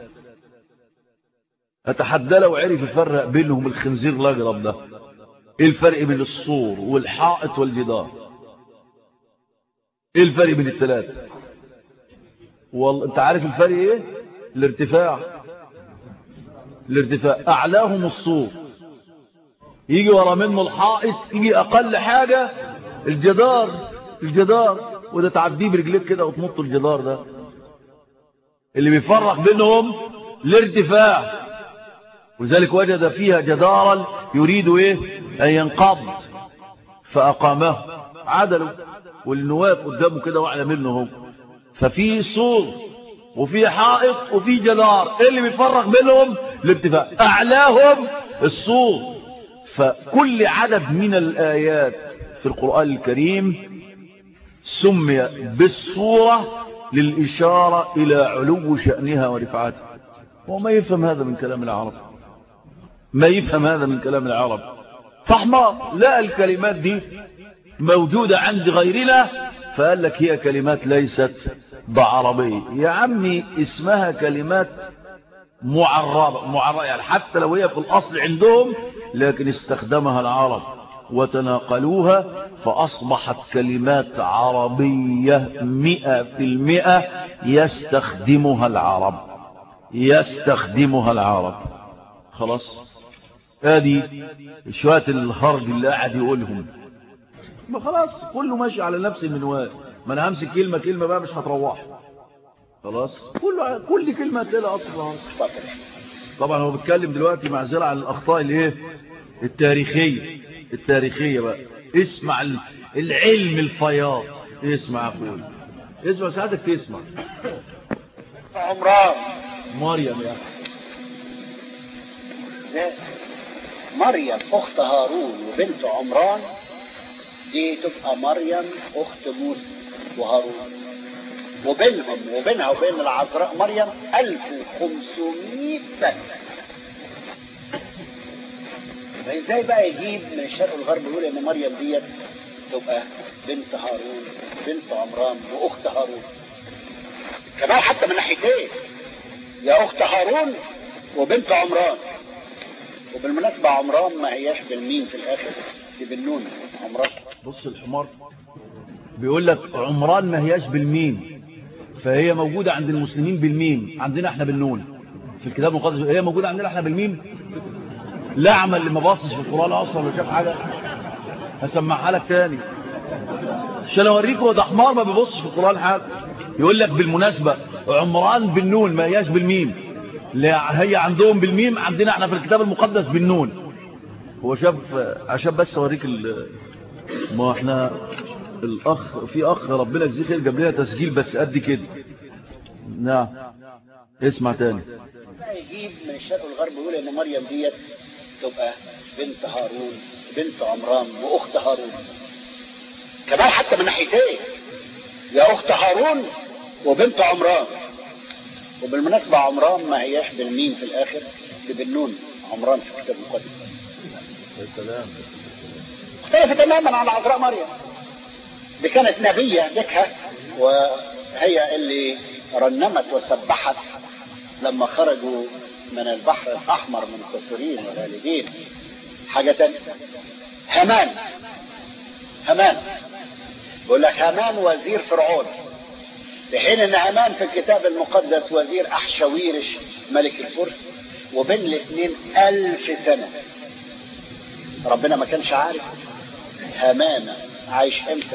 اتحدى لو عرف يفرق بينهم الخنزير الاقرب ده ايه الفرق بين السور والحائط والجدار ايه الفرق بين الثلاثة والله انت عارف الفرق ايه الارتفاع الارتفاع اعلاهم السور يجي ورا منه الحائط يجي اقل حاجة الجدار الجدار وده تعديه برجليك كده وتنط الجدار ده اللي بيفرق بينهم الارتفاع ولذلك وجد فيها جدارا يريد ايه ان ينقض فاقامه عدلوا والنواف قدامه كده واعلى منهم ففي سور وفي حائط وفي جدار ايه اللي بيفرق بينهم الارتفاع اعلاهم السور فكل عدد من الآيات في القرآن الكريم سمي بالصورة للإشارة إلى علو شأنها ورفعتها وما يفهم هذا من كلام العرب ما يفهم هذا من كلام العرب فحمار لا الكلمات دي موجودة عند غيرنا فقال لك هي كلمات ليست بعربية يا عمي اسمها كلمات معربة معربة يعني حتى لو هي في الأصل عندهم لكن استخدمها العرب وتناقلوها فأصبحت كلمات عربية مئة في المئة يستخدمها العرب يستخدمها العرب خلاص ادي شوية الهرج اللي قاعد يقولهم ما خلاص كله ماشي على نفس المنوال ما انا همسك كلمة كلمة بقى مش هتروح خلاص كله كل كلمة هتلاقي اصلا طبعا هو بيتكلم دلوقتي معذرة عن الاخطاء الايه التاريخية التاريخية بقى اسمع العلم الفياض اسمع اقول اسمع ساعتك تسمع عمران مريم يا اخي مريم اخت هارون وبنت عمران دي تبقى مريم اخت موسى وهارون وبينهم وبينها وبين العذراء مريم 1500 سنة فازاي بقى يجيب من الشرق والغرب يقول ان مريم ديت تبقى بنت هارون بنت عمران واخت هارون كمان حتى من ناحيتين يا اخت هارون وبنت عمران وبالمناسبة عمران ما هياش بالمين في الاخر دي بالنون عمران بص الحمار بيقول لك عمران ما هياش بالمين فهي موجودة عند المسلمين بالميم عندنا احنا بالنون في الكتاب المقدس هي موجودة عندنا احنا بالميم لا عمل اللي ما باصش في القرآن اصلا ولا شاف حاجة هسمعها لك تاني عشان اوريك هو ده حمار ما بيبصش في القرآن حاجة يقول لك بالمناسبة عمران بالنون ما هياش بالميم لا هي عندهم بالميم عندنا احنا في الكتاب المقدس بالنون هو شاف عشان بس اوريك ما احنا الاخ في اخ ربنا يجزيه خير جاب لنا تسجيل بس قد كده نعم اسمع تاني يجيب من الشرق والغرب يقول ان مريم ديت تبقى بنت هارون بنت عمران واخت هارون كمان حتى من ناحيتين يا اخت هارون وبنت عمران وبالمناسبة عمران ما هياش بالميم في الاخر دي بالنون عمران في الكتاب المقدس السلام اختلفت تماما عن عذراء مريم دي كانت نبية ذكها وهي اللي رنمت وسبحت لما خرجوا من البحر الأحمر منتصرين وغالبين حاجة تانية همان همان بقول لك همان وزير فرعون بحين ان همان في الكتاب المقدس وزير احشويرش ملك الفرس وبين الاثنين الف سنة ربنا ما كانش عارف هامان عايش امتى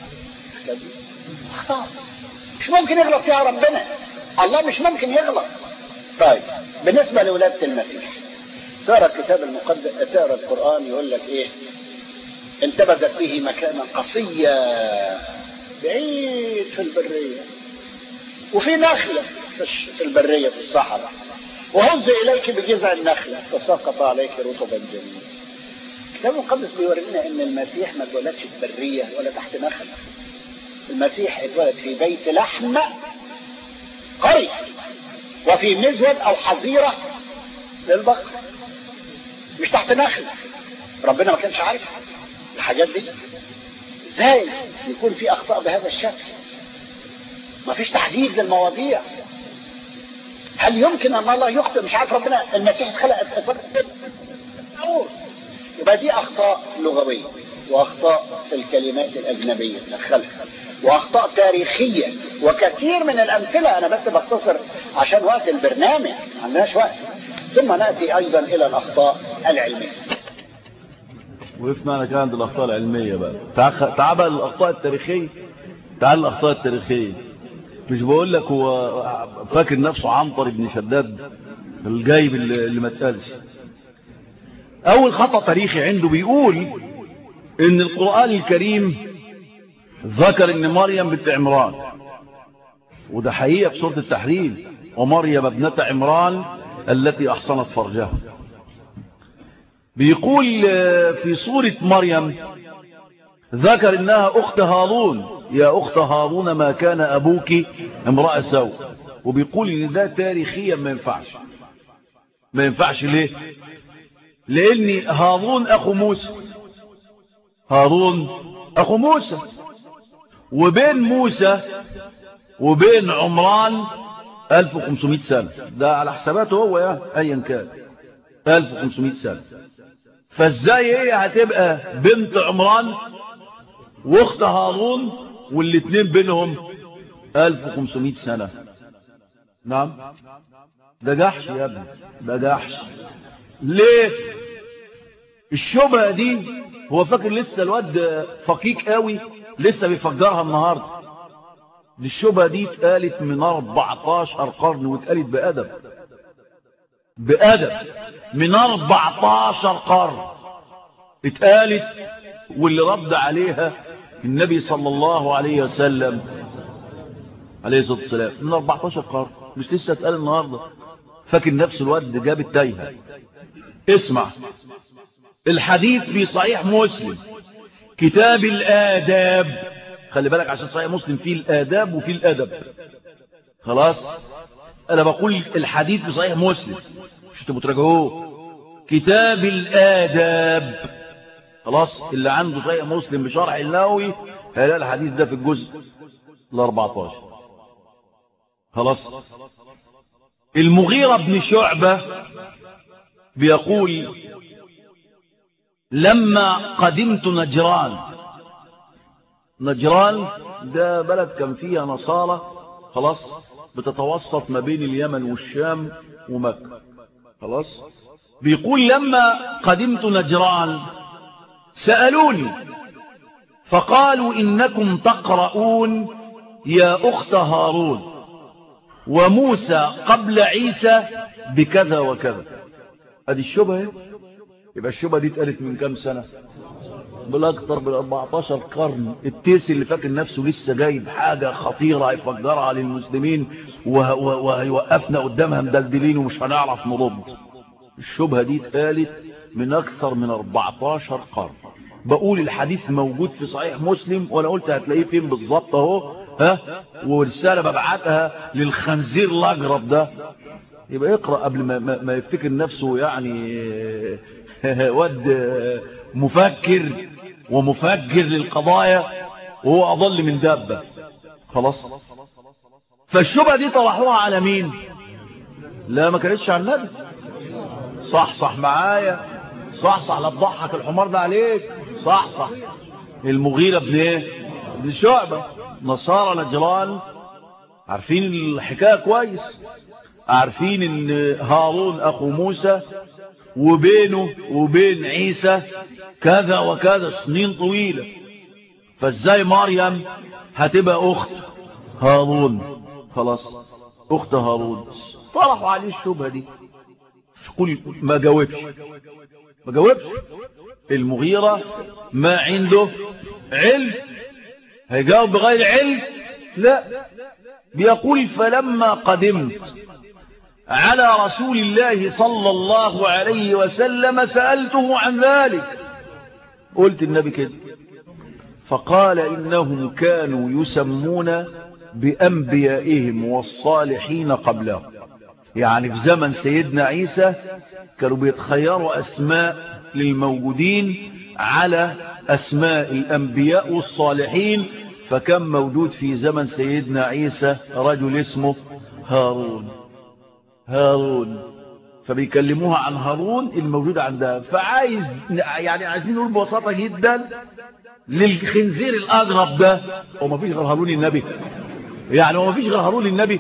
اخطاء مش ممكن يغلط فيها ربنا الله مش ممكن يغلط طيب بالنسبة لولادة المسيح تقرا الكتاب المقدس تقرا القرآن يقول لك ايه انتبذت به مكانا قصيا بعيد في البرية وفي نخلة في البرية في الصحراء وهز إليك بجذع النخلة فسقط عليك رطبا جميلا الكتاب المقدس بيورينا ان المسيح ما اتولدش في برية ولا تحت نخلة المسيح اتولد في بيت لحم قرية وفي مزود او حظيرة للبقر مش تحت نخل ربنا ما كانش عارف الحاجات دي ازاي يكون في اخطاء بهذا الشكل ما فيش تحديد للمواضيع هل يمكن ان الله يخطئ مش عارف ربنا المسيح اتخلق يبقى دي اخطاء لغويه واخطاء في الكلمات الاجنبيه دخلها واخطاء تاريخيه وكثير من الامثله انا بس بختصر عشان وقت البرنامج ما عندناش وقت ثم ناتي ايضا الى الاخطاء العلميه وقف معنا كان عند الاخطاء العلميه بقى تعال تعال بقى الاخطاء التاريخيه تعال الاخطاء التاريخيه مش بقول لك هو فاكر نفسه عنتر بن شداد الجايب اللي, اللي ما اتقالش اول خطأ تاريخي عنده بيقول ان القرآن الكريم ذكر ان مريم بنت عمران وده حقيقة في سورة التحريم ومريم ابنة عمران التي احصنت فرجها بيقول في سورة مريم ذكر انها اخت هارون يا اخت هارون ما كان ابوك امرأة سوء وبيقول ان ده تاريخيا ما ينفعش ما ينفعش ليه لان هارون اخو موسى هارون اخو موسى وبين موسى وبين عمران 1500 سنة ده على حساباته هو يعني ايا كان 1500 سنة فازاي هي هتبقى بنت عمران واخت هارون والاتنين بينهم 1500 سنة نعم ده جحش يا ابني ده جحش ليه الشبهة دي هو فاكر لسه الواد فقيق قوي لسه بيفجرها النهاردة دي الشبهة دي اتقالت من 14 قرن واتقالت بأدب بأدب من 14 قرن اتقالت واللي رد عليها النبي صلى الله عليه وسلم عليه الصلاة والسلام من 14 قرن مش لسه اتقال النهاردة فاكر نفس الواد جاب التايهة اسمع الحديث في صحيح مسلم كتاب الآداب خلي بالك عشان صحيح مسلم فيه الآداب وفيه الأدب خلاص أنا بقول الحديث في صحيح مسلم مش انتوا بتراجعوه كتاب الآداب خلاص اللي عنده صحيح مسلم بشرح النووي هيلاقي الحديث ده في الجزء ال 14 خلاص المغيرة بن شعبة بيقول لما قدمت نجران نجران ده بلد كان فيها نصارى خلاص بتتوسط ما بين اليمن والشام ومكة خلاص بيقول لما قدمت نجران سألوني فقالوا إنكم تقرؤون يا أخت هارون وموسى قبل عيسى بكذا وكذا ادي الشبهة يبقى الشبهة دي اتقالت من كام سنة بالاكتر بال 14 قرن التيس اللي فاكر نفسه لسه جايب حاجة خطيرة هيفجرها للمسلمين وهيوقفنا قدامها مدلدلين ومش هنعرف نرد الشبهة دي اتقالت من اكثر من 14 قرن بقول الحديث موجود في صحيح مسلم وانا قلت هتلاقيه فين بالظبط اهو ها ورسالة ببعتها للخنزير الاجرب ده يبقى يقرأ قبل ما, ما, ما يفتكر نفسه يعني ود مفكر ومفجر للقضايا وهو أضل من دابة خلاص فالشبهة دي طرحوها على مين لا ما كانتش على النبي صح صح معايا صح صح لا تضحك الحمار ده عليك صح صح المغيرة بن ايه بن شعبة نصارى نجران عارفين الحكاية كويس عارفين ان هارون اخو موسى وبينه وبين عيسى كذا وكذا سنين طويلة فازاي مريم هتبقى اخت هارون خلاص اخت هارون طرحوا عليه الشبهة دي قل ما جاوبش ما جاوبش المغيرة ما عنده علم هيجاوب بغير علم لا بيقول فلما قدمت على رسول الله صلى الله عليه وسلم سألته عن ذلك قلت النبي كده فقال إنهم كانوا يسمون بأنبيائهم والصالحين قبلهم يعني في زمن سيدنا عيسى كانوا بيتخيروا أسماء للموجودين على أسماء الأنبياء والصالحين فكان موجود في زمن سيدنا عيسى رجل اسمه هارون هارون فبيكلموها عن هارون الموجود عندها فعايز يعني عايزين نقول ببساطة جدا للخنزير الأقرب ده هو ما فيش غير هارون النبي يعني هو ما فيش غير هارون النبي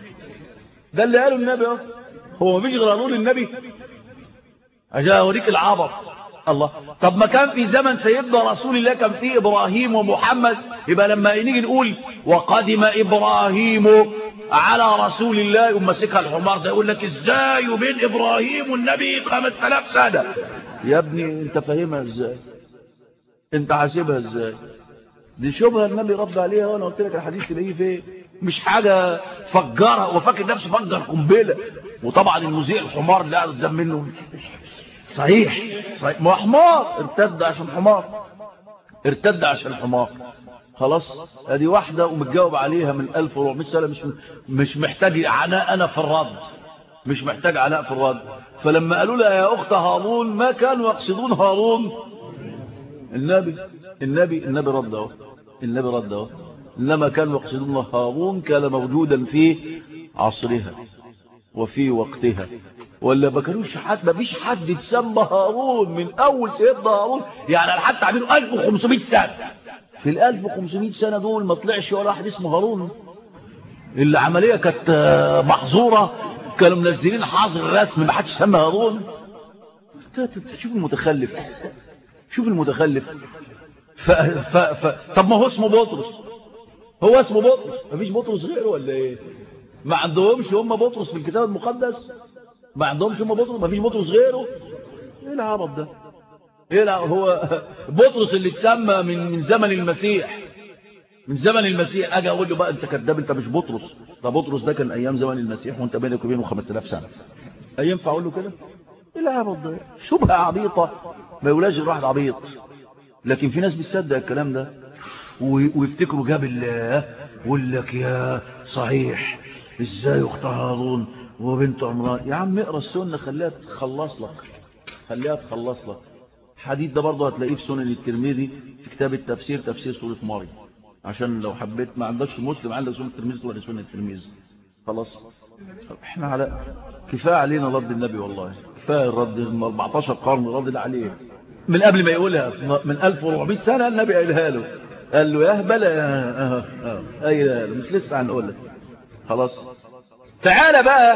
ده اللي قاله النبي اهو هو ما فيش غير هارون النبي عشان اوريك العبط الله طب ما كان في زمن سيدنا رسول الله كان فيه إبراهيم ومحمد يبقى لما نيجي نقول وقدم إبراهيم على رسول الله يقوم ماسكها الحمار ده يقول لك ازاي وبين إبراهيم والنبي 5000 سنة يا ابني انت فاهمها ازاي انت حاسبها ازاي دي شبهه النبي رد عليها وانا قلت لك الحديث تلاقيه فين مش حاجة فجرها وفاكر نفسه فجر قنبلة وطبعا المذيع الحمار اللي قاعد قدام منه صحيح صحيح ما حمار ارتد عشان حمار ارتد عشان حمار خلاص ادي واحدة ومتجاوب عليها من 1400 سنة مش مش محتاج عناء انا في الرد مش محتاج عناء في الرد فلما قالوا لها يا اخت هارون ما كانوا يقصدون هارون النبي النبي النبي رد اهو النبي رد اهو انما كانوا يقصدون هارون كان موجودا في عصرها وفي وقتها ولا ما كانوش حد ما فيش حد يتسمى هارون من اول سيدنا هارون يعني حتى عاملين 1500 سنه في ال 1500 سنه دول ما طلعش ولا واحد اسمه هارون العمليه كانت محظوره كانوا منزلين حاضر رسمي ما حدش سمى هارون شوف المتخلف شوف المتخلف ف... ف... ف... طب ما هو اسمه بطرس هو اسمه بطرس مفيش بطرس غيره ولا ايه ما عندهمش هم بطرس في الكتاب المقدس ما عندهمش هم بطرس مفيش بطرس غيره ايه العبط ده ايه العبط هو بطرس اللي اتسمى من من زمن المسيح من زمن المسيح اجي اقول له بقى انت كذاب انت مش بطرس ده بطرس ده كان ايام زمن المسيح وانت بينك وبينه 5000 سنه ينفع اقول له كده ايه العبط ده شبهه عبيطه ما يقولهاش الواحد عبيط لكن في ناس بتصدق الكلام ده ويفتكروا جاب الله ويقول لك يا صحيح ازاي اخت هارون وبنت عمران يا عم اقرا السنه خليها تخلص لك خليها تخلص لك الحديث ده برضه هتلاقيه في سنن الترمذي في كتاب التفسير تفسير سوره مريم عشان لو حبيت ما عندكش مسلم عندك سنه الترمذي ولا سنه الترمذي خلاص احنا على كفايه علينا رد النبي والله كفايه الرد 14 قرن رد عليه من قبل ما يقولها من 1400 سنه النبي قالها له قال له يا هبل اه اه اي مش لسه هنقول لك خلاص تعالى بقى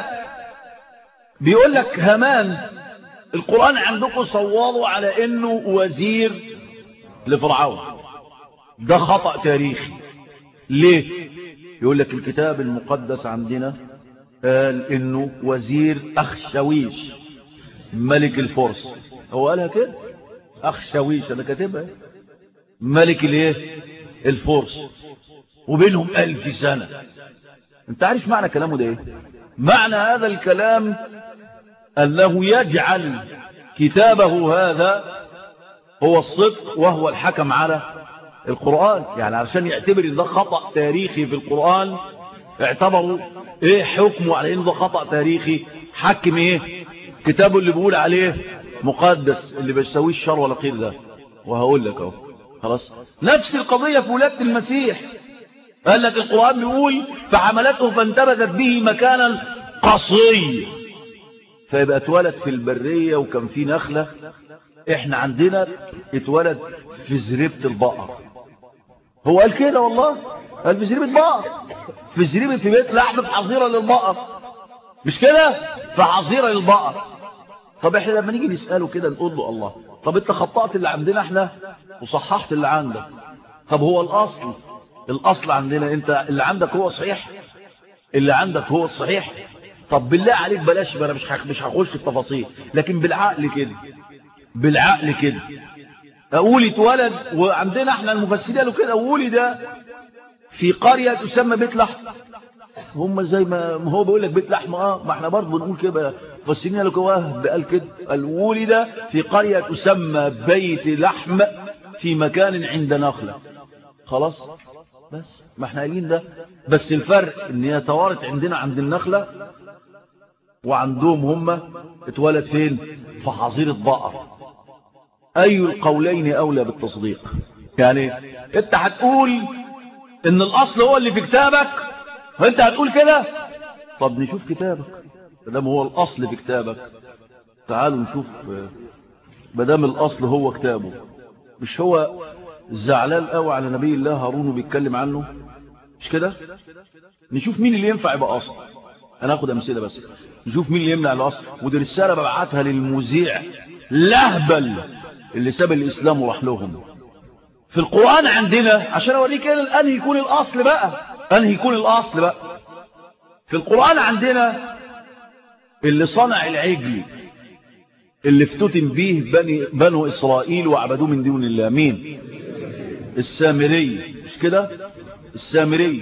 بيقول لك هامان القرآن عندكم صوروا على انه وزير لفرعون ده خطأ تاريخي ليه يقول لك الكتاب المقدس عندنا قال انه وزير اخشويش ملك الفرس هو قالها كده اخشويش انا كاتبها ملك الايه الفرس وبينهم الف سنة انت عارف معنى كلامه ده ايه معنى هذا الكلام انه يجعل كتابه هذا هو الصدق وهو الحكم على القرآن يعني عشان يعتبر ان ده خطأ تاريخي في القرآن اعتبروا ايه حكمه على ان ده خطأ تاريخي حكم ايه كتابه اللي بيقول عليه مقدس اللي بيسويه الشر ولا خير ده وهقول لك اهو خلاص نفس القضية في ولادة المسيح قال لك القرآن بيقول فحملته فانتبذت به مكانا قصي فيبقى اتولد في البرية وكان في نخلة احنا عندنا اتولد في زريبة البقر هو قال كده والله قال في زريبة بقر في زريبة في بيت لحم في حظيرة للبقر مش كده في حظيرة للبقر طب احنا لما نيجي نسأله كده نقول له الله طب انت خطأت اللي عندنا احنا وصححت اللي عندك طب هو الاصل الاصل عندنا انت اللي عندك هو صحيح اللي عندك هو الصحيح طب بالله عليك بلاش انا مش مش هخش في التفاصيل لكن بالعقل كده بالعقل كده اقول اتولد وعندنا احنا المفسرين قالوا كده ولد في قرية تسمى بيت لحم هم زي ما هو بيقول لك بيت لحم اه ما احنا برضه بنقول كده مفسرين قالوا وهب قال كده قال ولد في قرية تسمى بيت لحم في مكان عند نخلة خلاص بس ما احنا قايلين ده بس الفرق ان هي توارت عندنا عند النخلة وعندهم هم اتولد فين في حظيرة بقر اي القولين اولى بالتصديق يعني انت هتقول ان الاصل هو اللي في كتابك وانت هتقول كده طب نشوف كتابك مادام هو الاصل في كتابك تعالوا نشوف مادام الاصل هو كتابه مش هو زعلان قوي على نبي الله هارون وبيتكلم عنه مش كده نشوف مين اللي ينفع يبقى اصل انا اخد امثله بس نشوف مين اللي يمنع الاصل ودي رساله ببعتها للمذيع لهبل اللي ساب الاسلام وراح لهم في القران عندنا عشان اوريك ان يكون الاصل بقى ان يكون الاصل بقى في القران عندنا اللي صنع العجل اللي افتتن به بني بنو اسرائيل وعبدوه من دون الله مين السامري مش كده السامري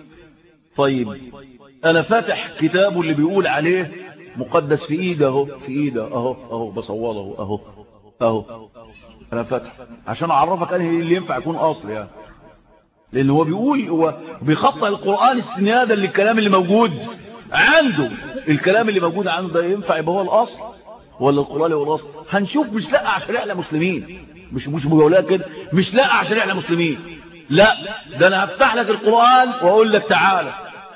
طيب انا فاتح كتابه اللي بيقول عليه مقدس في ايده اهو في ايده اهو اهو بصوره اهو اهو انا فاتح عشان اعرفك انهي اللي ينفع يكون اصل يعني لان هو بيقول هو بيخطئ القران استنادا للكلام اللي موجود عنده الكلام اللي موجود عنده ده ينفع يبقى هو الاصل ولا القران هو الاصل هنشوف مش لا عشان احنا مسلمين مش مش مجاولات كده مش لا عشان احنا مسلمين لا ده انا هفتح لك القرآن واقول لك تعالى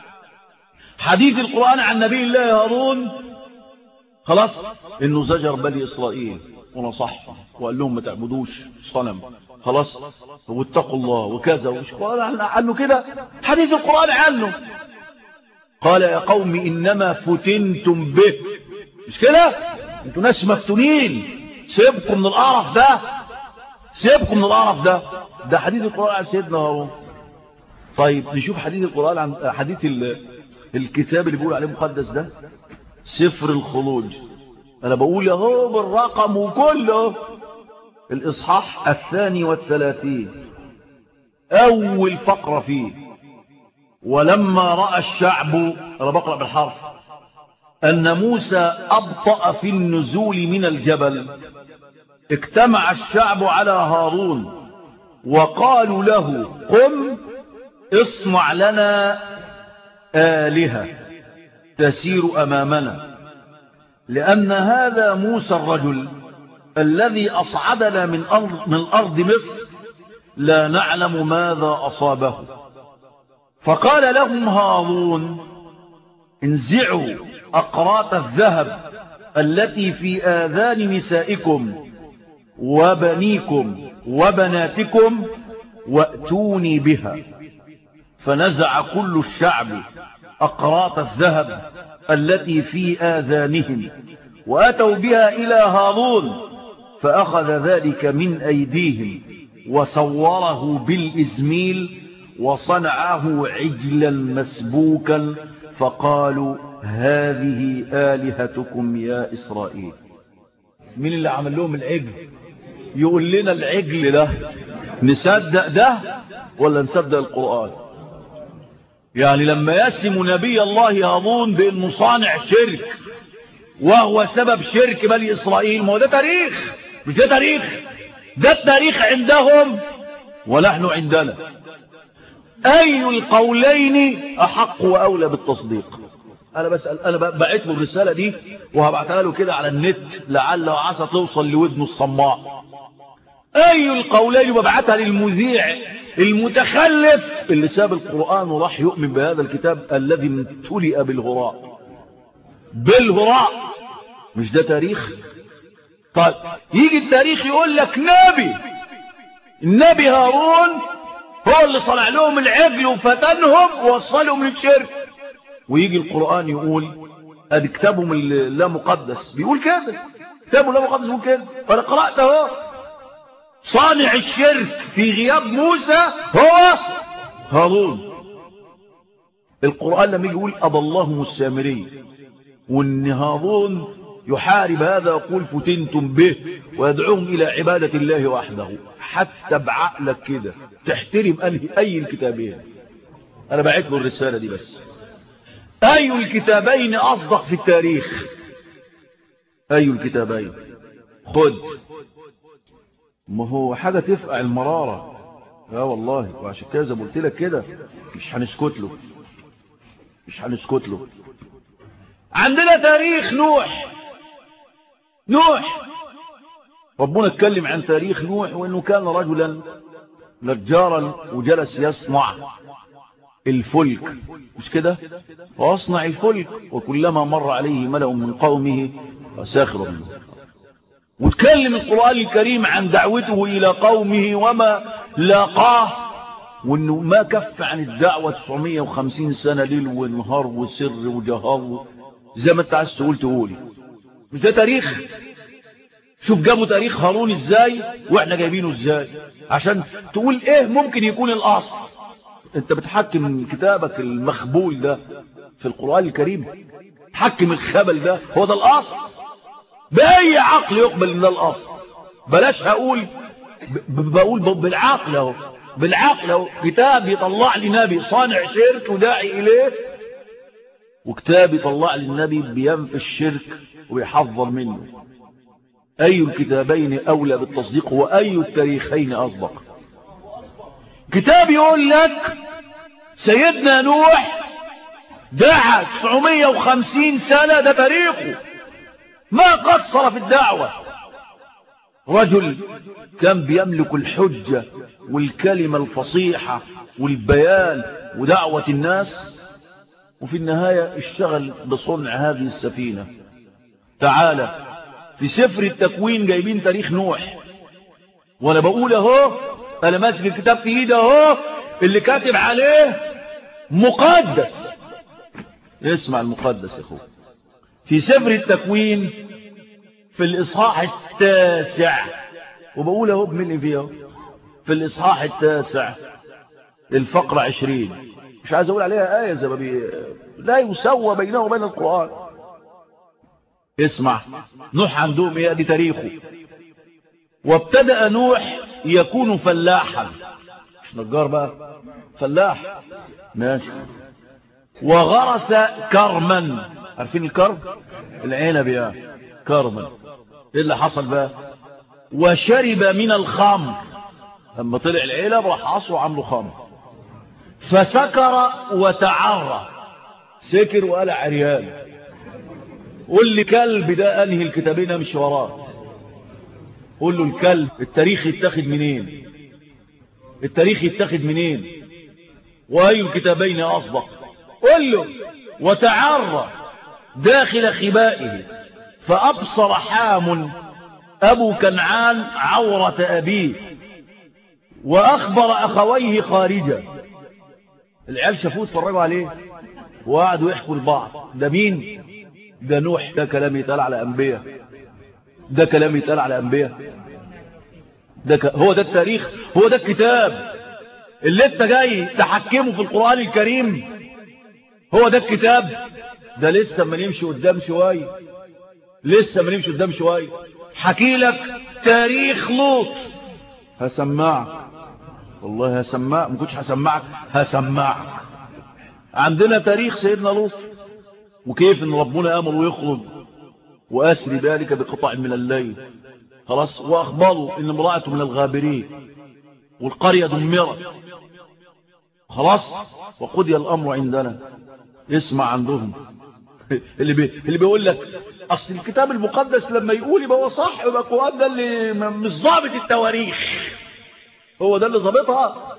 حديث القرآن عن نبي الله هارون خلاص انه زجر بني اسرائيل ونصح وقال لهم ما تعبدوش صنم خلاص واتقوا الله وكذا ومش قال عنه كده حديث القرآن عنه قال يا قوم انما فتنتم به مش كده انتوا ناس مفتونين سيبكم من القرف ده سيبكم من القرف ده ده حديث القرآن عن سيدنا هارون طيب نشوف حديث القرآن عن حديث الكتاب اللي بيقول عليه مقدس ده سفر الخروج انا بقول اهو بالرقم وكله الاصحاح الثاني والثلاثين اول فقرة فيه ولما رأى الشعب انا بقرأ بالحرف ان موسى ابطأ في النزول من الجبل اجتمع الشعب على هارون وقالوا له قم اصنع لنا آلهة تسير أمامنا لأن هذا موسى الرجل الذي أصعدنا من أرض, من أرض مصر لا نعلم ماذا أصابه فقال لهم هارون انزعوا أقراط الذهب التي في آذان نسائكم وبنيكم وبناتكم وأتوني بها فنزع كل الشعب أقراط الذهب التي في آذانهم وأتوا بها إلى هارون فأخذ ذلك من أيديهم وصوره بالإزميل وصنعه عجلا مسبوكا فقالوا هذه آلهتكم يا إسرائيل مين اللي عمل لهم العجل يقول لنا العجل ده نصدق ده ولا نصدق القرآن يعني لما يسم نبي الله هارون بانه صانع شرك وهو سبب شرك بني اسرائيل ما هو ده تاريخ مش ده تاريخ ده التاريخ عندهم ونحن عندنا اي القولين احق واولى بالتصديق انا بسأل انا بعت له الرسالة دي وهبعتها له كده على النت لعل وعسى توصل لودنه الصماء اي القولين وببعتها للمذيع المتخلف اللي ساب القرآن وراح يؤمن بهذا الكتاب الذي امتلئ بالهراء بالهراء مش ده تاريخ طيب يجي التاريخ يقول لك نبي النبي هارون هو اللي صنع لهم العجل وفتنهم ووصلهم للشرك ويجي القرآن يقول ادي كتابهم لا مقدس بيقول كده كتابه لا مقدس بيقول كده فانا قرأت اهو صانع الشرك في غياب موسى هو هارون القرآن لما يقول أبى الله السامري وان هارون يحارب هذا يقول فتنتم به ويدعوهم إلى عبادة الله وحده حتى بعقلك كده تحترم أي الكتابين أنا بعت له الرسالة دي بس أي الكتابين أصدق في التاريخ أي الكتابين خد ما هو حاجة تفقع المرارة اه والله وعشان كده زي ما قلت لك كده مش هنسكت له مش هنسكت له عندنا تاريخ نوح نوح ربنا اتكلم عن تاريخ نوح وانه كان رجلا نجارا وجلس يصنع الفلك مش كده واصنع الفلك وكلما مر عليه ملأ من قومه فساخر منه وتكلم القرآن الكريم عن دعوته إلى قومه وما لاقاه وانه ما كف عن الدعوة 950 سنة ليل ونهار وسر وجهار زي ما انت عايز تقول تقول مش ده تاريخ شوف جابوا تاريخ هارون ازاي واحنا جايبينه ازاي عشان تقول ايه ممكن يكون الاصل انت بتحكم من كتابك المخبول ده في القرآن الكريم تحكم الخبل ده هو ده الاصل باي عقل يقبل ان ده الاصل بلاش هقول ب- بقول ب- بالعقل اهو بالعقل اهو كتاب يطلع لي نبي صانع شرك وداعي اليه وكتاب يطلع لي النبي بينفي الشرك ويحذر منه اي الكتابين اولى بالتصديق واي التاريخين اصدق كتاب يقول لك سيدنا نوح دعا 950 سنة ده تاريخه ما قصر في الدعوة رجل كان بيملك الحجة والكلمة الفصيحة والبيان ودعوة الناس وفي النهاية اشتغل بصنع هذه السفينة تعالى في سفر التكوين جايبين تاريخ نوح وانا بقول اهو انا ماسك الكتاب في ايدي اهو اللي كاتب عليه مقدس اسمع المقدس يا اخوه في سفر التكوين في الاصحاح التاسع وبقول اهو بملي فيه اهو في الاصحاح التاسع الفقرة عشرين مش عايز اقول عليها آية زي ما بي... لا يسوى بينه وبين القرآن اسمع نوح عندهم ايه دي تاريخه وابتدأ نوح يكون فلاحا مش نجار بقى فلاح ماشي وغرس كرما عارفين الكرم العنب يا كرما ايه اللي حصل بقى وشرب من الخمر لما طلع العنب راح عصوا عملوا خمر فسكر وتعرى سكر وقال عريان قول لي كلب ده انهي الكتابين امشي وراه قول له الكلب التاريخ يتاخد منين التاريخ يتاخد منين واي الكتابين اصدق قل له وتعرى داخل خبائه فابصر حام ابو كنعان عورة ابيه واخبر اخويه خارجا العيال شافوه اتفرجوا عليه وقعدوا يحكوا لبعض ده مين ده نوح ده كلام يتقال على انبياء ده كلام يتقال على انبياء ده ك... هو ده التاريخ هو ده الكتاب اللي انت جاي تحكمه في القرآن الكريم هو ده الكتاب ده لسه ما نمشي قدام شوية لسه ما نمشي قدام شوية حكي لك تاريخ لوط هسمعك والله هسمعك ما كنتش هسمعك هسمعك عندنا تاريخ سيدنا لوط وكيف ان ربنا امر ويخرج واسري ذلك بقطع من الليل خلاص واخبروا ان امرأته من الغابرين والقرية دمرت خلاص وقضي الامر عندنا اسمع عندهم اللي بي... اللي بيقول لك اصل الكتاب المقدس لما يقول يبقى هو صح يبقى القران ده اللي م- مش ظابط التواريخ هو ده اللي ظابطها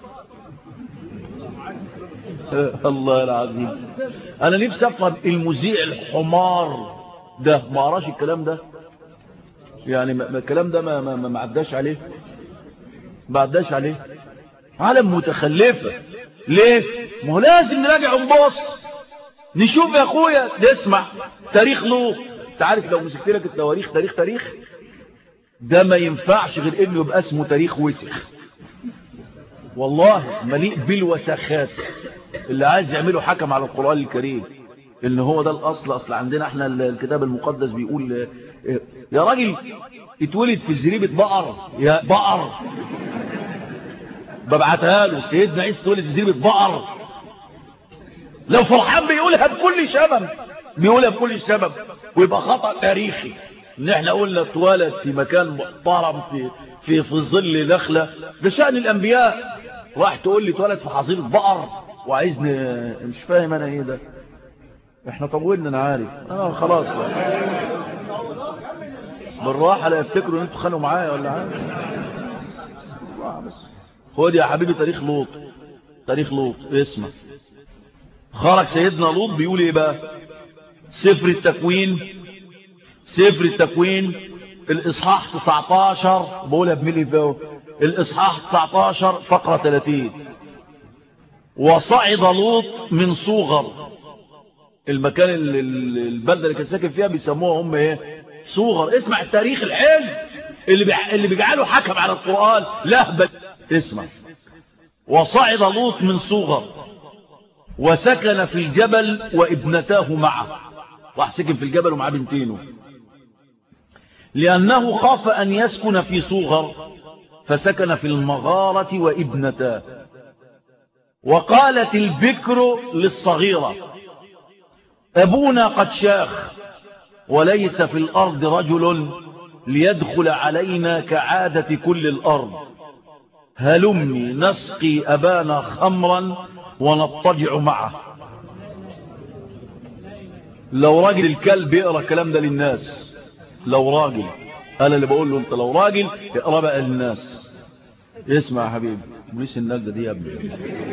الله العظيم انا نفسي افهم المذيع الحمار ده ما قراش الكلام ده يعني ما- ما الكلام ده ما ما ما- ما عداش عليه ما عداش عليه عالم متخلفة ليه ما هو لازم نراجع ونبص نشوف يا اخويا نسمع تاريخ لوط انت عارف لو مسكت لك التواريخ تاريخ تاريخ ده ما ينفعش غير انه يبقى اسمه تاريخ وسخ والله مليء بالوسخات اللي عايز يعمله حكم على القرآن الكريم ان هو ده الاصل اصل عندنا احنا ال- الكتاب المقدس بيقول اه، اه، يا راجل اتولد في زريبة بقر يا بقر ببعتها له سيدنا عيسى اتولد في زريبة بقر لو فرحان بيقولها بكل سبب بيقولها بكل سبب ويبقى خطأ تاريخي ان احنا قلنا اتولد في مكان محترم في في في ظل نخلة ده شأن الانبياء راح تقول لي اتولد في حظيره بقر وعايزني مش فاهم انا ايه ده احنا طولنا انا عارف اه خلاص بالراحه لا يفتكروا ان انتوا خانوا معايا ولا عارف خد يا حبيبي تاريخ لوط تاريخ لوط اسمع خرج سيدنا لوط بيقول ايه بقى سفر التكوين سفر التكوين الاصحاح 19 بقولها بملي فيه الاصحاح 19 فقرة 30 وصعد لوط من صوغر المكان البلدة اللي كان ساكن فيها بيسموها هم ايه صوغر اسمع التاريخ الحلو اللي بيع... اللي بيجعله حكم على القرآن لهبل اسمع وصعد لوط من صوغر وسكن في الجبل وابنتاه معه راح سكن في الجبل ومعاه بنتينه لأنه خاف أن يسكن في صوغر فسكن في المغارة وابنتاه وقالت البكر للصغيرة أبونا قد شاخ وليس في الأرض رجل ليدخل علينا كعادة كل الأرض هلمي نسقي أبانا خمرا ونضطجع معه لو راجل الكلب يقرأ الكلام ده للناس لو راجل أنا اللي بقول له أنت لو راجل اقرأ بقى للناس اسمع يا حبيبي بوليس النجدة دي يا ابني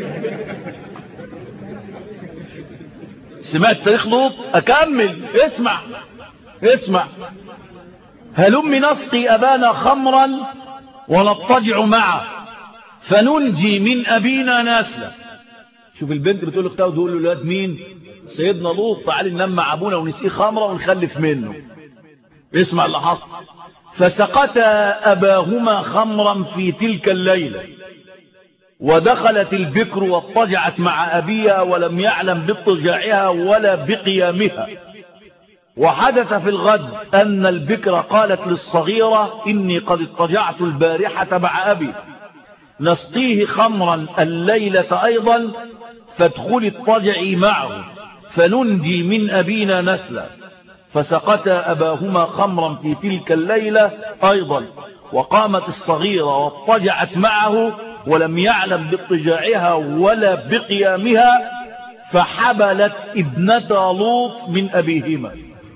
سمعت تاريخ لوط أكمل اسمع اسمع هلم نسقي أبانا خمرا ونضطجع معه فننجي من أبينا نسلا شوف البنت بتقول لاختها وتقول له الواد مين سيدنا لوط تعالي ننام مع ابونا ونسقيه خمره ونخلف منه اسمع اللي حصل فسقتا اباهما خمرا في تلك الليله ودخلت البكر واضطجعت مع ابيها ولم يعلم باضطجاعها ولا بقيامها وحدث في الغد ان البكر قالت للصغيره اني قد اضطجعت البارحه مع ابي نسقيه خمرا الليله ايضا فادخلي اضطجعي معه فننجي من أبينا نسلا فسقتا أباهما خمرا في تلك الليلة أيضا وقامت الصغيرة واضطجعت معه ولم يعلم باضطجاعها ولا بقيامها فحبلت ابنة لوط من أبيهما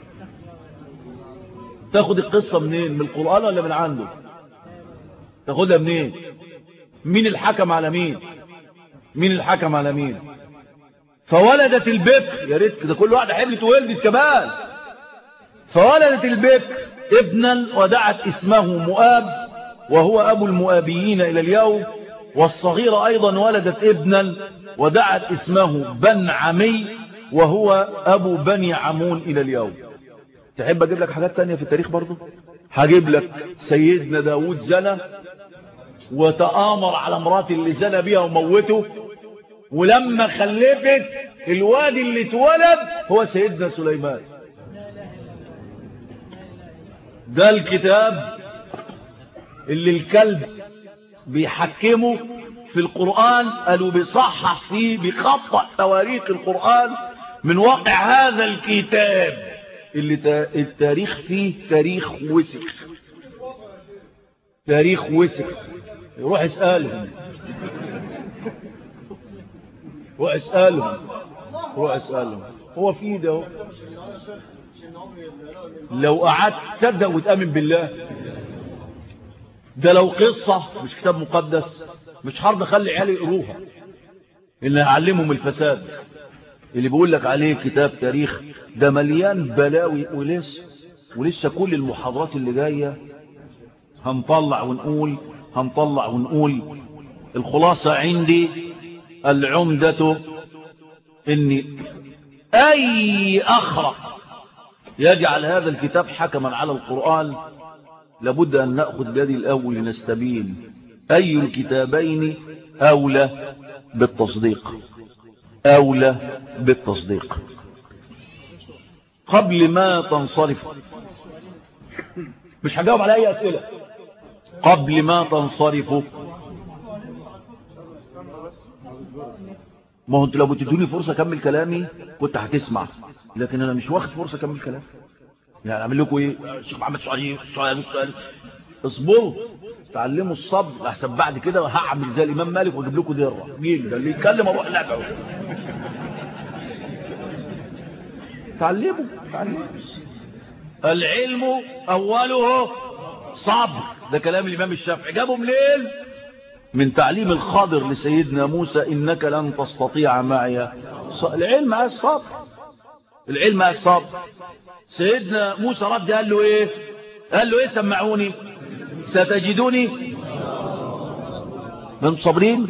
تاخد القصة منين من القرآن ولا من عنده تاخدها منين مين الحكم على مين مين الحكم على مين فولدت البكر يا ريت كده كل واحده حبلت وولدت كمان فولدت البكر ابنا ودعت اسمه مؤاب وهو ابو المؤابيين الى اليوم والصغيرة ايضا ولدت ابنا ودعت اسمه بن عمي وهو ابو بني عمون الى اليوم تحب اجيب لك حاجات تانية في التاريخ برضو هجيب لك سيدنا داود زنى وتآمر على امرات اللي زنى بيها وموته ولما خلفت الواد اللي اتولد هو سيدنا سليمان ده الكتاب اللي الكلب بيحكمه في القرآن قالوا بيصحح فيه بيخطأ تواريخ القرآن من واقع هذا الكتاب اللي التاريخ فيه تاريخ وسخ تاريخ وسخ يروح اسألهم واسألهم واسألهم هو في ده لو قعدت تصدق وتأمن بالله ده لو قصة مش كتاب مقدس مش حرب خلي عيالي يقروها اللي هعلمهم الفساد اللي بيقول لك عليه كتاب تاريخ ده مليان بلاوي ولسه ولسه كل المحاضرات اللي جاية هنطلع ونقول هنطلع ونقول الخلاصة عندي العمدة ان اي اخرق يجعل هذا الكتاب حكما على القرآن لابد ان نأخذ بيد الاول لنستبين اي الكتابين اولى بالتصديق اولى بالتصديق قبل ما تنصرف مش هجاوب على اي اسئلة قبل ما تنصرفوا ما هو انتوا لو بتدوني فرصة اكمل كلامي كنت هتسمع لكن انا مش واخد فرصة اكمل كلامي يعني اعمل لكم ايه الشيخ محمد سعيد سؤال سؤال اصبروا تعلموا الصبر احسن بعد كده هعمل زي الامام مالك واجيب لكم دره جيل ده اللي يتكلم اروح لدعه تعلموا تعلموا العلم اوله صبر ده كلام الامام الشافعي جابه منين من تعليم الخضر لسيدنا موسى انك لن تستطيع معي العلم مع الصبر العلم مع الصبر سيدنا موسى رد قال له ايه قال له ايه سمعوني ستجدوني من صابرين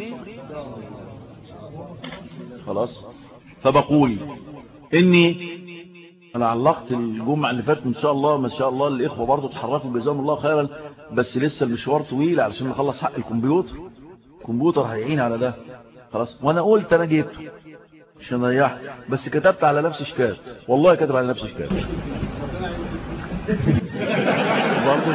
خلاص فبقول اني انا علقت الجمعة اللي فاتت ان شاء الله ما شاء الله الاخوة برضو تحركوا جزاهم الله خيرا بس لسه المشوار طويل علشان نخلص حق الكمبيوتر الكمبيوتر هيعين على ده خلاص وانا قلت انا جبته عشان اريح بس كتبت على نفسي شكاية والله كتب على نفسي شكاية برضو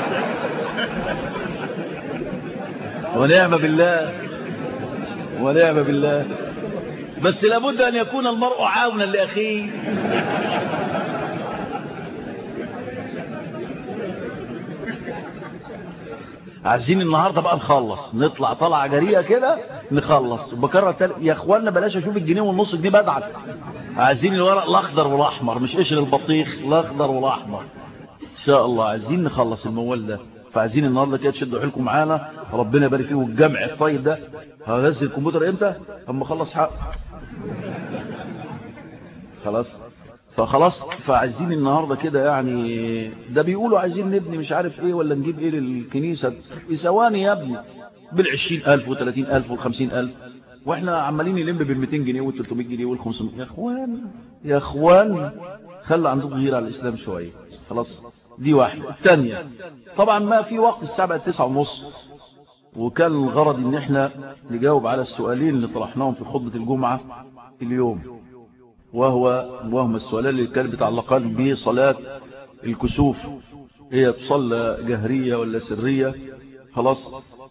ونعم بالله ونعم بالله بس لابد أن يكون المرء عاونا لأخيه عايزين النهاردة بقى نخلص نطلع طلعة جريئة كده نخلص بكرر تل... يا اخوانا بلاش اشوف الجنيه والنص دي بزعل عايزين الورق الاخضر والاحمر مش قشر البطيخ الاخضر والاحمر ان شاء الله عايزين نخلص الموال ده فعايزين النهارده كده تشدوا حيلكم معانا ربنا يبارك فيه والجمع الطيب ده هنزل الكمبيوتر امتى اما اخلص حق خلاص فخلاص فعايزين النهاردة كده يعني ده بيقولوا عايزين نبني مش عارف ايه ولا نجيب ايه للكنيسة في ثواني يا ابني بالعشرين الف وثلاثين الف والخمسين الف واحنا عمالين نلم بالمتين جنيه والتلتمية جنيه والخمسمية يا اخوان يا اخوان خلى عندكم غير على الاسلام شوية خلاص دي واحدة الثانية طبعا ما في وقت الساعة بقت تسعة ونص وكان الغرض ان احنا نجاوب على السؤالين اللي طرحناهم في خطبة الجمعة اليوم وهو وهم السؤالان اللي كانت بتعلقان بصلاة الكسوف هي تصلى جهرية ولا سرية خلاص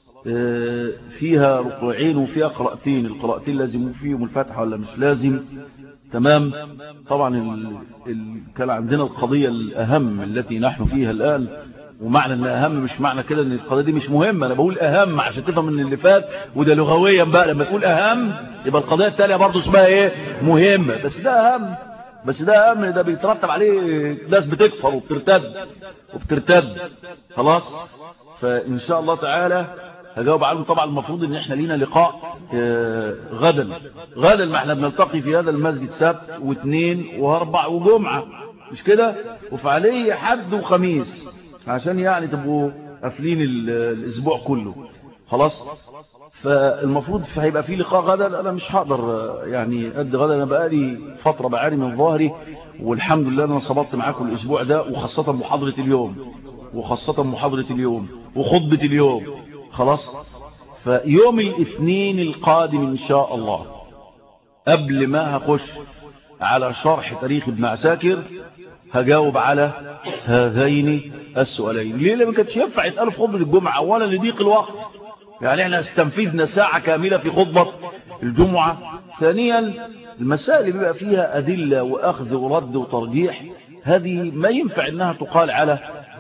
اه فيها ركوعين وفيها قراءتين القراءتين لازم فيهم الفاتحة ولا مش لازم تمام طبعا ال... ال... كان عندنا القضية الأهم التي نحن فيها الآن ومعنى انها اهم مش معنى كده ان القضيه دي مش مهمه انا بقول اهم عشان تفهم ان اللي فات وده لغويا بقى لما تقول اهم يبقى القضيه الثانيه برضه اسمها ايه مهمه بس ده اهم بس ده اهم ده بيترتب عليه ناس بتكفر وبترتد وبترتد خلاص فان شاء الله تعالى هجاوب عنه طبعا المفروض ان احنا لينا لقاء غدا غدا ما احنا بنلتقي في هذا المسجد سبت واثنين واربع وجمعه مش كده وفعليه حد وخميس عشان يعني تبقوا قافلين الاسبوع كله خلاص فالمفروض هيبقى في لقاء غدا انا مش هقدر يعني قد غدا انا بقالي فتره بعاني من ظهري والحمد لله انا صبرت معاكم الاسبوع ده وخاصه محاضره اليوم وخاصه محاضره اليوم وخطبه اليوم خلاص فيوم الاثنين القادم ان شاء الله قبل ما هخش على شرح تاريخ ابن عساكر هجاوب على هذين السؤالين ليه لما كانتش ينفع يتقالوا في خطبة الجمعة اولا لضيق الوقت يعني احنا استنفذنا ساعة كاملة في خطبة الجمعة ثانيا المسائل اللي بيبقى فيها أدلة وأخذ ورد وترجيح هذه ما ينفع انها تقال على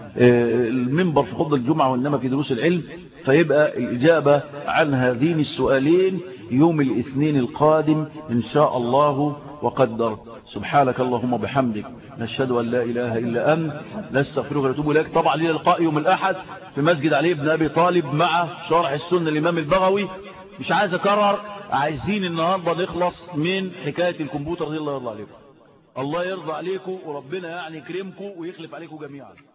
المنبر في خطبة الجمعة وإنما في دروس العلم فيبقى الإجابة عن هذين السؤالين يوم الاثنين القادم إن شاء الله وقدر سبحانك اللهم بحمدك نشهد أن لا إله إلا أنت نستغفرك ونتوب إليك طبعا لنا لقاء يوم الأحد في مسجد علي بن أبي طالب مع شرح السنة الإمام البغوي مش عايز أكرر عايزين النهاردة نخلص من حكاية الكمبيوتر دي الله يرضى عليكم الله يرضى عليكم وربنا يعني يكرمكم ويخلف عليكم جميعا